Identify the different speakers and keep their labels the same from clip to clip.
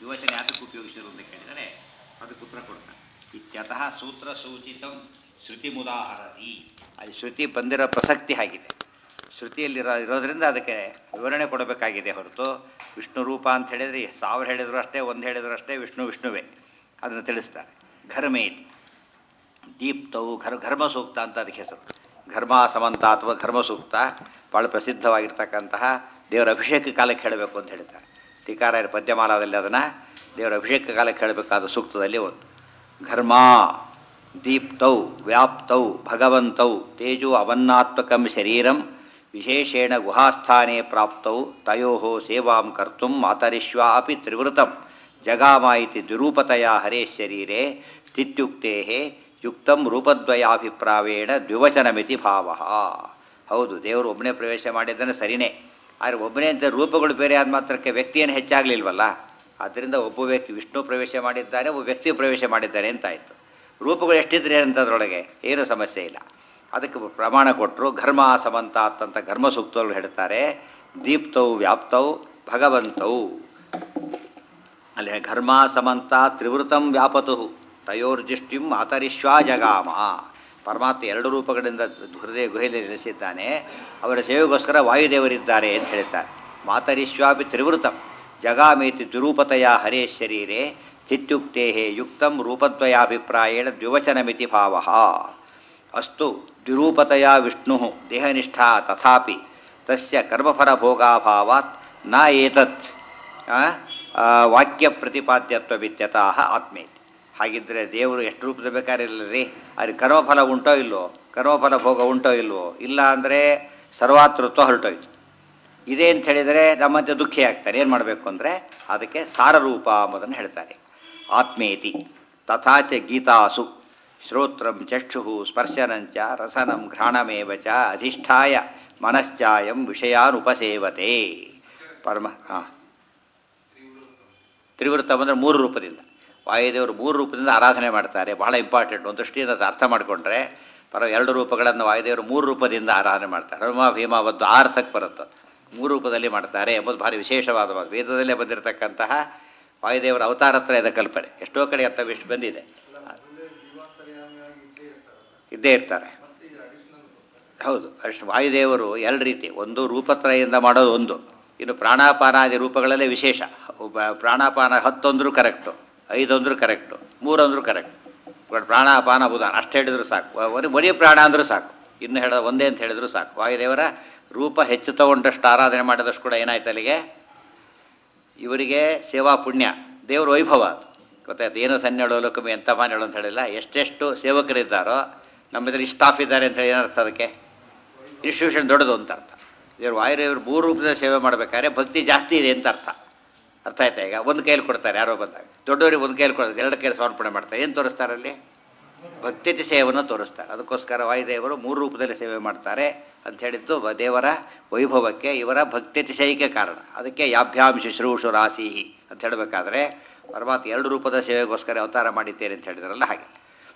Speaker 1: ದ್ವಿವಚನ ಯಾತಕ್ಕೆ ಉಪಯೋಗಿಸಿದ್ರು ಅಂತ ಕೇಳಿದರೆ ಅದಕ್ಕೆ ಉತ್ತರ ಕೊಡ್ತಾರೆ ಇತ್ಯತಃ ಸೂತ್ರ ಸೂಚಿತ ಶ್ರುತಿ ಮುದಾಹರತಿ ಅಲ್ಲಿ ಶ್ರುತಿ ಬಂದಿರೋ ಪ್ರಸಕ್ತಿ ಆಗಿದೆ ಶ್ರುತಿಯಲ್ಲಿರೋ ಇರೋದ್ರಿಂದ ಅದಕ್ಕೆ ವಿವರಣೆ ಕೊಡಬೇಕಾಗಿದೆ ಹೊರತು ವಿಷ್ಣು ರೂಪ ಅಂತ ಹೇಳಿದರೆ ಸಾವಿರ ಹೇಳಿದ್ರು ಅಷ್ಟೇ ಒಂದು ಹೇಳಿದ್ರು ಅಷ್ಟೇ ವಿಷ್ಣು ವಿಷ್ಣುವೇ ಅದನ್ನು ತಿಳಿಸ್ತಾರೆ ಘರ್ಮೇತಿ ದೀಪ್ತವು ಘರ್ ಘರ್ಮ ಸೂಕ್ತ ಅಂತ ಅದಕ್ಕೆ ಹೆಸರು ಘರ್ಮ ಸಮಂತ ಅಥವಾ ಘರ್ಮ ಸೂಕ್ತ ಭಾಳ ಪ್ರಸಿದ್ಧವಾಗಿರ್ತಕ್ಕಂತಹ ದೇವರ ಅಭಿಷೇಕ ಕಾಲಕ್ಕೆ ಹೇಳಬೇಕು ಅಂತ ಹೇಳ್ತಾರೆ ಟೀಕಾರಾಯರ ಪದ್ಯಮಾಲಾದಲ್ಲಿ ಅದನ್ನು ದೇವರ ಅಭಿಷೇಕ ಕಾಲಕ್ಕೆ ಹೇಳಬೇಕಾದ ಸೂಕ್ತದಲ್ಲಿ ಒಂದು ಘರ್ಮ ದೀಪ್ತೌ ವ್ಯಾಪ್ತೌ ಭಗವಂತೌ ತೇಜೋ ಅವನ್ನಾತ್ಮಕಂ ಶರೀರಂ ವಿಶೇಷೇಣ ಗುಹಾಸ್ಥಾನೇ ಪ್ರಾಪ್ತೌ ತಯೋ ಸೇವಾಂ ಕರ್ತು ಮಾತರಿಶ್ವಾ ಅಪಿ ತ್ರಿವೃತಂ ಜಗಾಮ ಇತಿ ದ್ವಿರೂಪತೆಯ ಹರೇ ಶರೀರೆ ಸ್ಥಿತ್ಯುಕ್ತೆ ಯುಕ್ತಂ ರೂಪದ್ವಯಾಭಿಪ್ರಾವೇಣ ದ್ವಿವಚನಮಿತಿ ಭಾವ ಹೌದು ದೇವರು ಒಬ್ಬನೇ ಪ್ರವೇಶ ಮಾಡಿದ್ದಾನೆ ಸರಿನೇ ಆದರೆ ಒಬ್ಬನೇ ಅಂತ ರೂಪಗಳು ಬೇರೆ ಆದ ಮಾತ್ರಕ್ಕೆ ವ್ಯಕ್ತಿಯನ್ನು ಹೆಚ್ಚಾಗಲಿಲ್ವಲ್ಲ ಆದ್ದರಿಂದ ಒಬ್ಬ ವ್ಯಕ್ತಿ ವಿಷ್ಣು ಪ್ರವೇಶ ಮಾಡಿದ್ದಾನೆ ಒಬ್ಬ ವ್ಯಕ್ತಿ ಪ್ರವೇಶ ಮಾಡಿದ್ದಾನೆ ಅಂತಾಯಿತು ರೂಪಗಳು ಎಷ್ಟಿದ್ರೆ ಅಂತ ಅದರೊಳಗೆ ಏನು ಸಮಸ್ಯೆ ಇಲ್ಲ ಅದಕ್ಕೆ ಪ್ರಮಾಣ ಕೊಟ್ಟರು ಘರ್ಮ ಸಮಂತ ಅಂತ ಘರ್ಮ ಸೂಕ್ತಗಳು ಹೇಳ್ತಾರೆ ದೀಪ್ತೌ ವ್ಯಾಪ್ತೌ ಭಗವಂತೌ ಅಲ್ಲಿ ಘರ್ಮ ಸಮಂತ ತ್ರಿವೃತಂ ವ್ಯಾಪತು ತಯೋರ್ಜಿಷ್ಟಿಂ ಆತರಿಶ್ವಾ ಜಗಾಮ ಪರಮಾತ್ಮ ಎರಡು ರೂಪಗಳಿಂದ ಹೃದಯ ಗುಹೆಯಲ್ಲಿ ನೆಲೆಸಿದ್ದಾನೆ ಅವರ ಸೇವೆಗೋಸ್ಕರ ವಾಯುದೇವರಿದ್ದಾರೆ ಅಂತ ಹೇಳ್ತಾರೆ ಮಾತರಿಶ್ವಾಪಿ ತ್ರಿವೃತಂ ಜಗಾಮೇತಿ ದ್ವಿರೂಪತೆಯ ಹರೇ ಶರೀರೆ ಸ್ಥಿತ್ಯುಕ್ತೆ ಯುಕ್ತಂ ರೂಪದ್ವಯಾಭಿಪ್ರಾಯೇಣ ದ್ವಿವಚನಮಿತಿ ಭಾವ ಅಸ್ತು ದ್ವಿರೂಪತೆಯ ವಿಷ್ಣು ದೇಹನಿಷ್ಠಾ ತಥಾಪಿ ತಸ್ಯ ಕರ್ಮಫಲಭೋಗಾಭಾವಾತ್ ನ ಏತತ್ ಆ, ಆ, ವಾಕ್ಯ ಪ್ರತಿಪಾದ್ಯತ್ವವಿತ್ಯತಃ ಆತ್ಮೇತಿ ಹಾಗಿದ್ದರೆ ದೇವರು ಎಷ್ಟು ರೂಪದ ಬೇಕಾರಿಲ್ಲರಿ ಅಲ್ಲಿ ಕರ್ಮಫಲ ಉಂಟೋ ಇಲ್ವೋ ಕರ್ಮಫಲ ಭೋಗ ಉಂಟೋ ಇಲ್ವೋ ಇಲ್ಲ ಅಂದರೆ ಸರ್ವಾತೃತ್ವ ಹೊರಟೋಯ್ತು ಇದೇ ಅಂತ ಹೇಳಿದರೆ ನಮ್ಮಂತೆ ದುಃಖಿ ಆಗ್ತಾರೆ ಏನು ಮಾಡಬೇಕು ಅಂದರೆ ಅದಕ್ಕೆ ಸಾರರೂಪ ಎಂಬುದನ್ನು ಹೇಳ್ತಾರೆ ಆತ್ಮೇತಿ ತಥಾಚ ಗೀತಾಸು ಶ್ರೋತ್ರಂ ಚಕ್ಷು ಸ್ಪರ್ಶನಂಚ ರಸನಂ ಘ್ರಾಣಮೇವ ಚ ಅಧಿಷ್ಠಾಯ ಮನಶ್ಚಾಯಂ ವಿಷಯಾನುಪಸೇವತೆ ಪರಮ ಹಾಂ ತ್ರಿವೃತ್ತಂ ಅಂದರೆ ಮೂರು ರೂಪದಿಂದ ವಾಯುದೇವರು ಮೂರು ರೂಪದಿಂದ ಆರಾಧನೆ ಮಾಡ್ತಾರೆ ಬಹಳ ಇಂಪಾರ್ಟೆಂಟ್ ಒಂದು ದೃಷ್ಟಿಯಿಂದ ಅದು ಅರ್ಥ ಮಾಡಿಕೊಂಡ್ರೆ ಪರ ಎರಡು ರೂಪಗಳನ್ನು ವಾಯುದೇವರು ಮೂರು ರೂಪದಿಂದ ಆರಾಧನೆ ಮಾಡ್ತಾರೆ ಹನುಮ ಭೀಮ ಒಂದು ಆ ಅರ್ಥಕ್ಕೆ ಬರುತ್ತೆ ಮೂರು ರೂಪದಲ್ಲಿ ಮಾಡ್ತಾರೆ ಎಂಬುದು ಭಾರಿ ವಿಶೇಷವಾದ ಮಾತು. ವೇದದಲ್ಲೇ ಬಂದಿರತಕ್ಕಂತಹ ವಾಯುದೇವರ ಅವತಾರ ಹತ್ರ ಇದೆ ಕಲ್ಪನೆ ಎಷ್ಟೋ ಕಡೆ ಅರ್ಥ ವಿಷ್ ಬಂದಿದೆ ಇದ್ದೇ ಇರ್ತಾರೆ ಹೌದು ಅಷ್ಟು ವಾಯುದೇವರು ಎರಡು ರೀತಿ ಒಂದು ರೂಪತ್ರಯದಿಂದ ಮಾಡೋದು ಒಂದು ಇನ್ನು ಪ್ರಾಣಾಪಾನಾದಿ ರೂಪಗಳಲ್ಲೇ ವಿಶೇಷ ಒಬ್ಬ ಪ್ರಾಣಾಪಾನ ಹತ್ತೊಂದ್ರು ಕರೆಕ್ಟು ಐದೊಂದ್ರು ಕರೆಕ್ಟು ಮೂರೊಂದ್ರು ಕರೆಕ್ಟ್ ಬಟ್ ಪ್ರಾಣಾಪಾನ ಬುಧಾನ ಅಷ್ಟು ಹೇಳಿದ್ರು ಸಾಕು ಒಂದು ಬರೀ ಪ್ರಾಣ ಅಂದರೂ ಸಾಕು ಇನ್ನು ಹೇಳ ಒಂದೇ ಅಂತ ಹೇಳಿದ್ರು ಸಾಕು ವಾಯುದೇವರ ರೂಪ ಹೆಚ್ಚು ತಗೊಂಡಷ್ಟು ಆರಾಧನೆ ಮಾಡಿದಷ್ಟು ಕೂಡ ಏನಾಯ್ತು ಅಲ್ಲಿಗೆ ಇವರಿಗೆ ಸೇವಾ ಪುಣ್ಯ ದೇವ್ರ ವೈಭವ ಅದು ಗೊತ್ತಾಯ್ತು ಏನು ಸನ್ನೆಳು ಲೋಕಮಿ ಎಂತ ಮಾನೇಳು ಅಂತ ಹೇಳಿಲ್ಲ ಎಷ್ಟೆಷ್ಟು ಸೇವಕರಿದ್ದಾರೋ ನಮ್ಮಿದ್ರೆ ಸ್ಟಾಫ್ ಇದ್ದಾರೆ ಅಂತ ಹೇಳಿ ಏನರ್ಥ ಅದಕ್ಕೆ ಇನ್ಸ್ಟಿಟ್ಯೂಷನ್ ದೊಡ್ಡದು ಅಂತ ಅರ್ಥ ಇವರು ವಾಯುದೇವರು ಮೂರು ರೂಪದ ಸೇವೆ ಮಾಡಬೇಕಾದ್ರೆ ಭಕ್ತಿ ಜಾಸ್ತಿ ಇದೆ ಅಂತ ಅರ್ಥ ಅರ್ಥ ಆಯ್ತಾ ಈಗ ಒಂದು ಕೈಯಲ್ಲಿ ಕೊಡ್ತಾರೆ ಯಾರೋ ಬಂದಾಗ ದೊಡ್ಡವರಿಗೆ ಒಂದು ಕೈಯಲ್ಲಿ ಕೊಡ್ತಾರೆ ಎರಡು ಕೈಯಲ್ಲಿ ಸಮರ್ಪಣೆ ಮಾಡ್ತಾರೆ ಏನು ತೋರಿಸ್ತಾರೆ ಅಲ್ಲಿ ಭಕ್ತಿ ಸೇವೆಯನ್ನು ತೋರಿಸ್ತಾರೆ ಅದಕ್ಕೋಸ್ಕರ ವಾಯುದೇವರು ಮೂರು ರೂಪದಲ್ಲಿ ಸೇವೆ ಮಾಡ್ತಾರೆ ಅಂತ ಹೇಳಿದ್ದು ವ- ದೇವರ ವೈಭವಕ್ಕೆ ಇವರ ಭಕ್ತ್ಯತಿಶಯಕ್ಕೆ ಕಾರಣ ಅದಕ್ಕೆ ಯಾಭ್ಯಾಂ ಶುಶ್ರೂಷು ರಾಶಿ ಅಂತ ಹೇಳಬೇಕಾದ್ರೆ ಪರಮಾತ್ಮ ಎರಡು ರೂಪದ ಸೇವೆಗೋಸ್ಕರ ಅವತಾರ ಮಾಡಿದ್ದೇನೆ ಅಂತ ಹೇಳಿದ್ರಲ್ಲ ಹಾಗೆ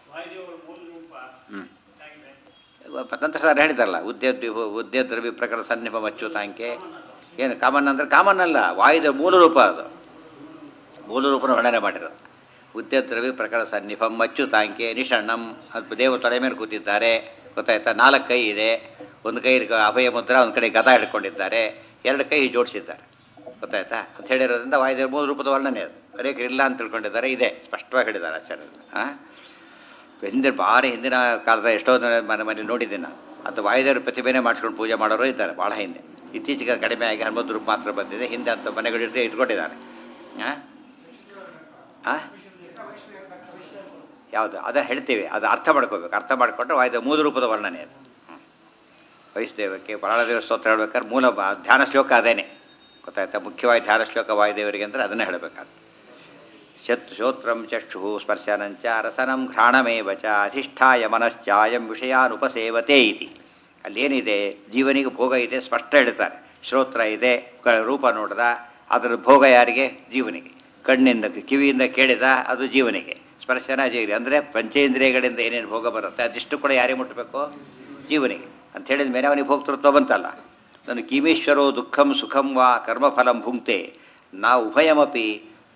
Speaker 1: ಹ್ಞೂ ನಂತರ ಸರ್ ಹೇಳಿದಾರಲ್ಲ ಉದ್ಯೋಗ ಉದ್ಯೋಗ ಪ್ರಕಾರ ಸನ್ನಿಪ ಮಚ್ಚುತಾಂಕೆ ಏನು ಕಾಮನ್ ಅಂದರೆ ಕಾಮನ್ ಅಲ್ಲ ವಾಯುದ ಮೂಲ ರೂಪ ಅದು ಮೂಲ ರೂಪನ ವರ್ಣನೆ ಮಾಡಿರೋದು ಉದ್ಯದ್ರವಿ ಪ್ರಕಾರ ಸನ್ನಿಫಂ ಮಚ್ಚುತಾಂಕೆ ನಿಷಣ್ಣಂ ಅದು ದೇವ ತೊಡೆ ಮೇಲೆ ಕೂತಿದ್ದಾರೆ ಗೊತ್ತಾಯ್ತಾ ನಾಲ್ಕು ಕೈ ಇದೆ ಒಂದು ಕೈ ಅಭಯ ಮುದ್ರ ಒಂದು ಕಡೆ ಗದ ಹಿಡ್ಕೊಂಡಿದ್ದಾರೆ ಎರಡು ಕೈ ಜೋಡಿಸಿದ್ದಾರೆ ಗೊತ್ತಾಯ್ತಾ ಅಂತ ಹೇಳಿರೋದ್ರಿಂದ ವಾಯುದೇವ ಮೂಲ ರೂಪದ ವರ್ಣನೆ ಅದು ಅನೇಕರು ಇಲ್ಲ ಅಂತ ತಿಳ್ಕೊಂಡಿದ್ದಾರೆ ಇದೆ ಸ್ಪಷ್ಟವಾಗಿ ಹೇಳಿದ್ದಾರೆ ಆಚಾರ್ಯರು ಹಾಂ ಹಿಂದಿನ ಭಾರಿ ಹಿಂದಿನ ಕಾಲದ ಎಷ್ಟೋ ಜನ ಮನೆ ಮನೆ ನೋಡಿದ್ದೀನಿ ನಾನು ಅದು ವಾಯುದೇವ್ರ ಪ್ರತಿಭೆನೇ ಮಾಡಿಸ್ಕೊಂಡು ಪೂಜೆ ಮಾಡೋರು ಇದ್ದಾರೆ ಭಾಳ ಹಿಂದೆ ಇತ್ತೀಚೆಗೆ ಕಡಿಮೆ ಆಗಿ ಹನುಮಂತ ರೂಪ ಮಾತ್ರ ಬಂದಿದೆ ಹಿಂದೆ ಅಂತ ಮನೆಗಳಿರ್ತೆ ಇಟ್ಕೊಂಡಿದ್ದಾರೆ ಹಾಂ ಹಾಂ ಯಾವುದು ಅದ ಹೇಳ್ತೀವಿ ಅದು ಅರ್ಥ ಮಾಡ್ಕೋಬೇಕು ಅರ್ಥ ಮಾಡ್ಕೊಂಡ್ರೆ ವಾಯುದೇವ ಮೂಲ ರೂಪದ ವರ್ಣನೆ ಅದು ಹ್ಮ್. ವೈಷ್ಣವಕ್ಕೆ ಪರಾಳದೇವ ಸ್ತೋತ್ರ ಹೇಳ್ಬೇಕಾದ್ರೆ ಮೂಲ ಬ- ಧ್ಯಾನ ಶ್ಲೋಕ ಅದೇನೆ ಗೊತ್ತಾಯ್ತಾ ಮುಖ್ಯವಾಗಿ ಧ್ಯಾನ ಶ್ಲೋಕ ವಾಯುದೇವರಿಗೆ ಅಂದರೆ ಅದನ್ನೇ ಹೇಳಬೇಕಾಗ್ತದೆ ಶತ್ ಶ್ರೋತ್ರಂ ಚಕ್ಷು ಸ್ಪರ್ಶನಂಚ ರಸನಂ ಘ್ರಾಣಮೇವ ಚ ಅಧಿಷ್ಠಾಯ ಮನಶ್ಚಾಯಂ ವಿಷಯಾನುಪಸೇವತೆ ಇತಿ ಅಲ್ಲೇನಿದೆ ಜೀವನಿಗೆ ಭೋಗ ಇದೆ ಸ್ಪಷ್ಟ ಹೇಳ್ತಾರೆ ಶ್ರೋತ್ರ ಇದೆ ಕ- ರೂಪ ನೋಡಿದ ಅದರ ಭೋಗ ಯಾರಿಗೆ ಜೀವನಿಗೆ ಕಣ್ಣಿಂದ ಕಿವಿಯಿಂದ ಕೇಳಿದ ಅದು ಜೀವನಿಗೆ ಸ್ಪರ್ಶನ ಜೀವನಿಗೆ ಅಂದರೆ ಪಂಚೇಂದ್ರಿಯಗಳಿಂದ ಏನೇನು ಭೋಗ ಬರುತ್ತೆ ಅದಿಷ್ಟು ಕೂಡ ಯಾರಿಗೆ ಮುಟ್ಟಬೇಕು ಜೀವನಿಗೆ ಅಂತ ಹೇಳಿದ ಮೇಲೆ ಅವನಿಗೆ ಭೋಕ್ತೃತ್ವ ಬಂತಲ್ಲ ನಾನು ಕಿಮೀಶ್ವರೋ ದುಃಖಂ ಸುಖಂ ವಾ ಕರ್ಮಫಲಂ ಭುಂಕ್ತೆ ನಾ ಉಭಯಮಪಿ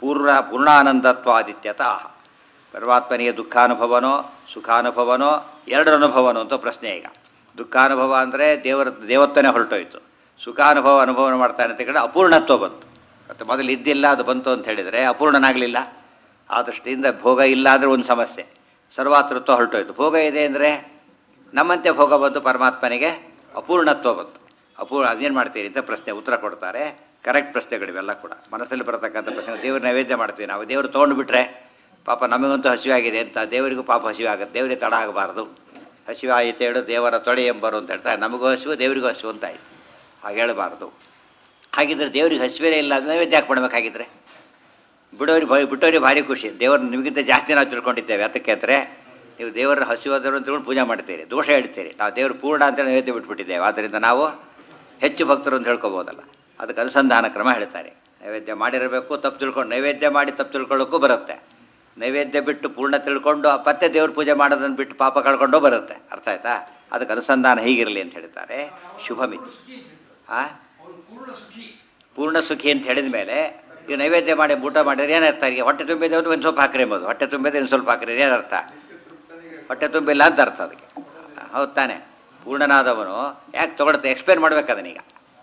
Speaker 1: ಪೂರ್ಣ ಪೂರ್ಣಾನಂದತ್ವಾದಿತ್ಯತಃ ಪರಮಾತ್ಮನಿಗೆ ದುಃಖಾನುಭವನೋ ಸುಖಾನುಭವನೋ ಎರಡರ ಅನುಭವನೋ ಅಂತ ಪ್ರಶ್ನೆ ಈಗ ದುಃಖಾನುಭವ ಅಂದರೆ ದೇವರ ದೇವತ್ವನೇ ಹೊರಟೋಯ್ತು ಸುಖಾನುಭವ ಅನುಭವ ಮಾಡ್ತಾನೆ ಅಂತ ಕಡೆ ಅಪೂರ್ಣತ್ವ ಬಂತು ಮತ್ತು ಮೊದಲು ಇದ್ದಿಲ್ಲ ಅದು ಬಂತು ಅಂತ ಹೇಳಿದರೆ ಅಪೂರ್ಣನಾಗಲಿಲ್ಲ ಆ ದೃಷ್ಟಿಯಿಂದ ಭೋಗ ಇಲ್ಲ ಅಂದರೆ ಒಂದು ಸಮಸ್ಯೆ ಸರ್ವಾತೃತ್ವ ಹೊರಟೋಯ್ತು ಭೋಗ ಇದೆ ಅಂದರೆ ನಮ್ಮಂತೆ ಭೋಗ ಬಂತು ಪರಮಾತ್ಮನಿಗೆ ಅಪೂರ್ಣತ್ವ ಬಂತು ಅಪೂರ್ಣ ಅದೇನು ಮಾಡ್ತೀರಿ ಅಂತ ಪ್ರಶ್ನೆ ಉತ್ತರ ಕೊಡ್ತಾರೆ ಕರೆಕ್ಟ್ ಪ್ರಶ್ನೆಗಳಿವೆಲ್ಲ ಕೂಡ ಮನಸ್ಸಲ್ಲಿ ಬರತಕ್ಕಂಥ ಪ್ರಶ್ನೆ ದೇವ್ರ ನೈವೇದ್ಯ ಮಾಡ್ತೀವಿ ನಾವು ದೇವರು ತೊಗೊಂಡು ಬಿಟ್ರೆ ಪಾಪ ನಮಗಂತೂ ಹಸಿವಾಗಿದೆ ಅಂತ ದೇವರಿಗೂ ಪಾಪ ಹಸಿವೆ ಆಗುತ್ತೆ ದೇವರಿಗೆ ತಡ ಆಗಬಾರ್ದು ಹಸಿವೆ ಆಯಿತು ಹೇಳು ದೇವರ ತೊಡೆ ಎಂಬರು ಅಂತ ಹೇಳ್ತಾರೆ ನಮಗೂ ಹಸಿವು ದೇವರಿಗೂ ಹಸಿವು ಅಂತ ಆಯ್ತು ಹಾಗೆ ಹೇಳಬಾರ್ದು ಹಾಗಿದ್ರೆ ದೇವ್ರಿಗೆ ಹಸಿವೆ ಇಲ್ಲ ಅದು ನೈವೇದ್ಯ ಯಾಕೆ ಮಾಡಬೇಕಾಗಿದ್ರೆ ಬಿಡೋರಿಗೆ ಭಯ ಬಿಟ್ಟೋರಿಗೆ ಭಾರಿ ಖುಷಿ ದೇವರು ನಿಮಗಿಂತ ಜಾಸ್ತಿ ನಾವು ತಿಳ್ಕೊಂಡಿದ್ದೇವೆ ಅದಕ್ಕೆ ಅಂದರೆ ನೀವು ದೇವರ ಹಸಿವಾದವರು ಅಂತ ತಿಳ್ಕೊಂಡು ಪೂಜೆ ಮಾಡ್ತೀರಿ ದೋಷ ಹೇಳ್ತೀರಿ ನಾವು ದೇವರು ಪೂರ್ಣ ಅಂತ ನೈವೇದ್ಯ ಬಿಟ್ಬಿಟ್ಟಿದ್ದೇವೆ ಆದ್ದರಿಂದ ನಾವು ಹೆಚ್ಚು ಭಕ್ತರು ಅಂತ ಹೇಳ್ಕೊಬೋದಲ್ಲ ಅದಕ್ಕೆ ಅನುಸಂಧಾನ ಕ್ರಮ ಹೇಳ್ತಾರೆ ನೈವೇದ್ಯ ಮಾಡಿರಬೇಕು ತಪ್ಪು ತಿಳ್ಕೊಂಡು ನೈವೇದ್ಯ ಮಾಡಿ ತಪ್ಪು ತಿಳ್ಕೊಳ್ಳೋಕ್ಕೂ ಬರುತ್ತೆ ನೈವೇದ್ಯ ಬಿಟ್ಟು ಪೂರ್ಣ ತಿಳ್ಕೊಂಡು ಮತ್ತೆ ದೇವ್ರ ಪೂಜೆ ಮಾಡೋದನ್ನು ಬಿಟ್ಟು ಪಾಪ ಕಳ್ಕೊಂಡು ಬರುತ್ತೆ ಅರ್ಥ ಆಯ್ತಾ ಅದಕ್ಕೆ ಅನುಸಂಧಾನ ಹೀಗಿರಲಿ ಅಂತ ಹೇಳ್ತಾರೆ ಶುಭಮಿತಿ ಆ ಪೂರ್ಣ ಸುಖಿ ಅಂತ ಹೇಳಿದ ಮೇಲೆ ಈಗ ನೈವೇದ್ಯ ಮಾಡಿ ಊಟ ಮಾಡಿದ್ರೆ ಏನರ್ಥ ಈಗ ಹೊಟ್ಟೆ ತುಂಬಿದೆ ಒಂದು ಒಂದು ಸ್ವಲ್ಪ ಹಾಕ್ರಿ ಎಂಬುದು ಹೊಟ್ಟೆ ತುಂಬಿದೆ ಒಂದು ಸ್ವಲ್ಪ ಹಾಕ್ರಿ ಏನರ್ಥ ಹೊಟ್ಟೆ ತುಂಬಿಲ್ಲ ಅಂತ ಅರ್ಥ ಅದಕ್ಕೆ ಹೌದು ತಾನೆ ಪೂರ್ಣನಾದವನು ಯಾಕೆ ತೊಗೊಳುತ್ತೆ ಎಕ್ಸ್ಪ್ಲೇನ್ ಮಾಡ್ಬೇಕು ಅದನ್ನೀಗ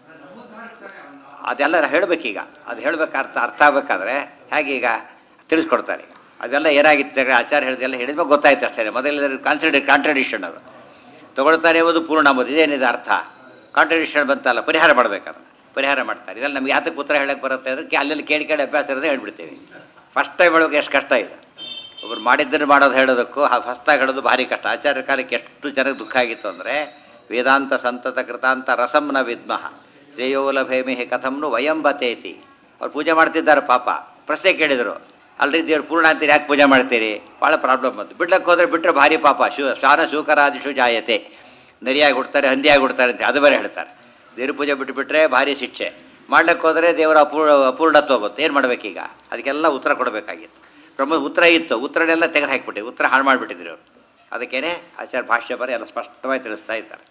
Speaker 1: ಅದೆಲ್ಲ ಹೇಳ್ಬೇಕೀಗ ಅದು ಹೇಳ್ಬೇಕು ಅರ್ಥ ಅರ್ಥ ಆಗ್ಬೇಕಾದ್ರೆ ಹೇಗೆ ಈಗ ತಿಳಿಸ್ಕೊಡ್ತಾರೆ ಅದೆಲ್ಲ ಏನಾಗಿತ್ತು ಆಚಾರ ಹೇಳಿದೆಲ್ಲ ಹೇಳಿದ್ಮೇಲೆ ಗೊತ್ತಾಯ್ತು ಅಷ್ಟೇ ಮೊದಲ ಕಾನ್ಸಿಡರ್ ಕಾಂಟ್ರಡಿಕ್ಷನ್ ಅದು ತೊಗೊಳ್ತಾರೆ ಎಂಬುದು ಪೂರ್ಣ ಎಂಬುದು ಇದೇನಿದೆ ಅರ್ಥ ಕಾಂಟ್ರಡಿಕ್ಷನ್ ಬಂತಲ್ಲ ಪರಿಹಾರ ಮಾಡ್ಬೇಕದನ್ನ ಪರಿಹಾರ ಮಾಡ್ತಾರೆ ಇದೆಲ್ಲ ನಮ್ಗೆ ಯಾತಕ್ಕೆ ಉತ್ತರ ಹೇಳಕ್ಕೆ ಬರುತ್ತೆ ಅದಕ್ಕೆ ಅಲ್ಲೆಲ್ಲಿ ಕೇಳಿ ಕೇಳಿ ಅಭ್ಯಾಸ ಇರೋದೇ ಹೇಳ್ಬಿಡ್ತೀವಿ ಫಸ್ಟ್ ಟೈಮ್ ಹೇಳೋಕೆ ಎಷ್ಟು ಕಷ್ಟ ಇದೆ ಒಬ್ರು ಮಾಡಿದ್ದನ್ನು ಮಾಡೋದು ಹೇಳೋದಕ್ಕೂ ಫಸ್ಟ್ ಆಗಿ ಹೇಳೋದು ಭಾರಿ ಕಷ್ಟ ಆಚಾರ್ಯ ಕಾಲಕ್ಕೆ ಎಷ್ಟು ಜನಕ್ಕೆ ದುಃಖ ಆಗಿತ್ತು ಅಂದರೆ ವೇದಾಂತ ಸಂತತ ಕೃತಾಂತ ರಸಂನ ವಿದ್ಮಃ ಶ್ರೇಯೋಲಭೇಮಿಹಿ ಕಥಂನು ವಯಂಬತೇತಿ ಅವ್ರು ಪೂಜೆ ಮಾಡ್ತಿದ್ದಾರೆ ಪಾಪ ಪ್ರಶ್ನೆ ಕೇಳಿದರು ಅಲ್ರಿ ದೇವ್ರು ಪೂರ್ಣ ಅಂತೀರಿ ಯಾಕೆ ಪೂಜೆ ಮಾಡ್ತೀರಿ ಭಾಳ ಪ್ರಾಬ್ಲಮ್ ಬಂತು ಬಿಡ್ಲಕ್ಕೆ ಹೋದ್ರೆ ಬಿಟ್ಟರೆ ಭಾರಿ ಪಾಪ ಶು ಶಾನ ಶೂಕರಾದಿಶು ಜಾಯತೆ ನರಿಯಾಗಿ ಹುಡ್ತಾರೆ ಹಂದಿಯಾಗಿ ಹುಡ್ತಾರೆ ಅಂತ ಅದು ಬೇರೆ ಹೇಳ್ತಾರೆ ದೇವ್ರ ಪೂಜೆ ಬಿಟ್ಟು ಬಿಟ್ಟರೆ ಭಾರಿ ಶಿಕ್ಷೆ ಮಾಡ್ಲಿಕ್ಕೆ ಹೋದರೆ ದೇವರ ಅಪೂರ್ಣ ಅಪೂರ್ಣತ್ವ ಬಂತು ಏನು ಮಾಡಬೇಕೀಗ ಅದಕ್ಕೆಲ್ಲ ಉತ್ತರ ಕೊಡಬೇಕಾಗಿತ್ತು ಬ್ರಹ್ಮ ಉತ್ತರ ಇತ್ತು ಉತ್ತರನೆಲ್ಲ ತೆಗೆದು ಹಾಕಿಬಿಟ್ಟು ಉತ್ತರ ಹಾಳು ಮಾಡಿಬಿಟ್ಟಿದ್ರು ಅವರು ಅದಕ್ಕೇನೆ ಆಚಾರ್ಯ ಭಾಷ್ಯ ಬರ ಎಲ್ಲ ಸ್ಪಷ್ಟವಾಗಿ ತಿಳಿಸ್ತಾ ಇದ್ದಾರೆ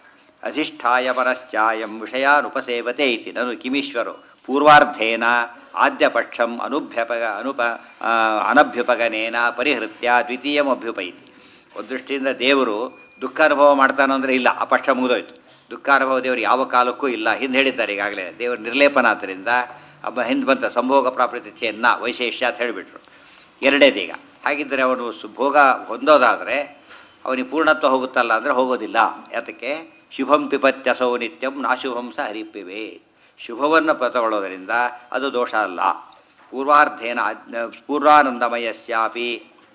Speaker 1: ಅಧಿಷ್ಠಾಯ ಪರಶ್ಚಾಯಂ ವಿಷಯಾನುಪಸೇವತೆ ಇತಿ ನನು ಕಿಮೀಶ್ವರೋ ಪೂರ್ವಾರ್ಧೇನ ಆದ್ಯಪಕ್ಷಂ ಅನುಭ್ಯಪಗ ಅನುಪ ಆ, ಅನಭ್ಯುಪಗನೇನ ಪರಿಹೃತ್ಯ ದ್ವಿತೀಯಂ ಅಭ್ಯುಪೈತಿ ಒಂದು ದೃಷ್ಟಿಯಿಂದ ದೇವರು ದುಃಖಾನುಭವ ಮಾಡ್ತಾನೋ ಅಂದರೆ ಇಲ್ಲ ಆ ಪಕ್ಷ ಮುಗಿದೋಯ್ತು ದುಃಖಾನುಭವ ದೇವರು ಯಾವ ಕಾಲಕ್ಕೂ ಇಲ್ಲ ಹಿಂದೆ ಹೇಳಿದ್ದಾರೆ ಈಗಾಗಲೇ ದೇವರು ನಿರ್ಲೇಪನ ಆದ್ದರಿಂದ ಅಬ್ಬ ಹಿಂದೆ ಬಂತ ಸಂಭೋಗ ಪ್ರಾಪ್ತಿ ಚೆನ್ನ ವೈಶೇಷ್ಯ ಅಂತ ಹೇಳಿಬಿಟ್ರು ಎರಡೇದೀಗ ಹಾಗಿದ್ದರೆ ಅವನು ಸು ಭೋಗ ಹೊಂದೋದಾದರೆ ಅವನಿಗೆ ಪೂರ್ಣತ್ವ ಹೋಗುತ್ತಲ್ಲ ಅಂದರೆ ಹೋಗೋದಿಲ್ಲ ಯಾತಕ್ಕೆ ಶುಭಂ ಪಿಪತ್ಯಸೌ ನಿತ್ಯಂ ನಾಶುಭಂ ಸ ಹರಿಪಿವೆ ಶುಭವನ್ನು ಪ ತಗೊಳ್ಳೋದರಿಂದ ಅದು ದೋಷ ಅಲ್ಲ ಪೂರ್ವಾರ್ಧೇನ ಆಜ್ಞ- ಪೂರ್ವಾನಂದಮಯಸ್ಯಾಪಿ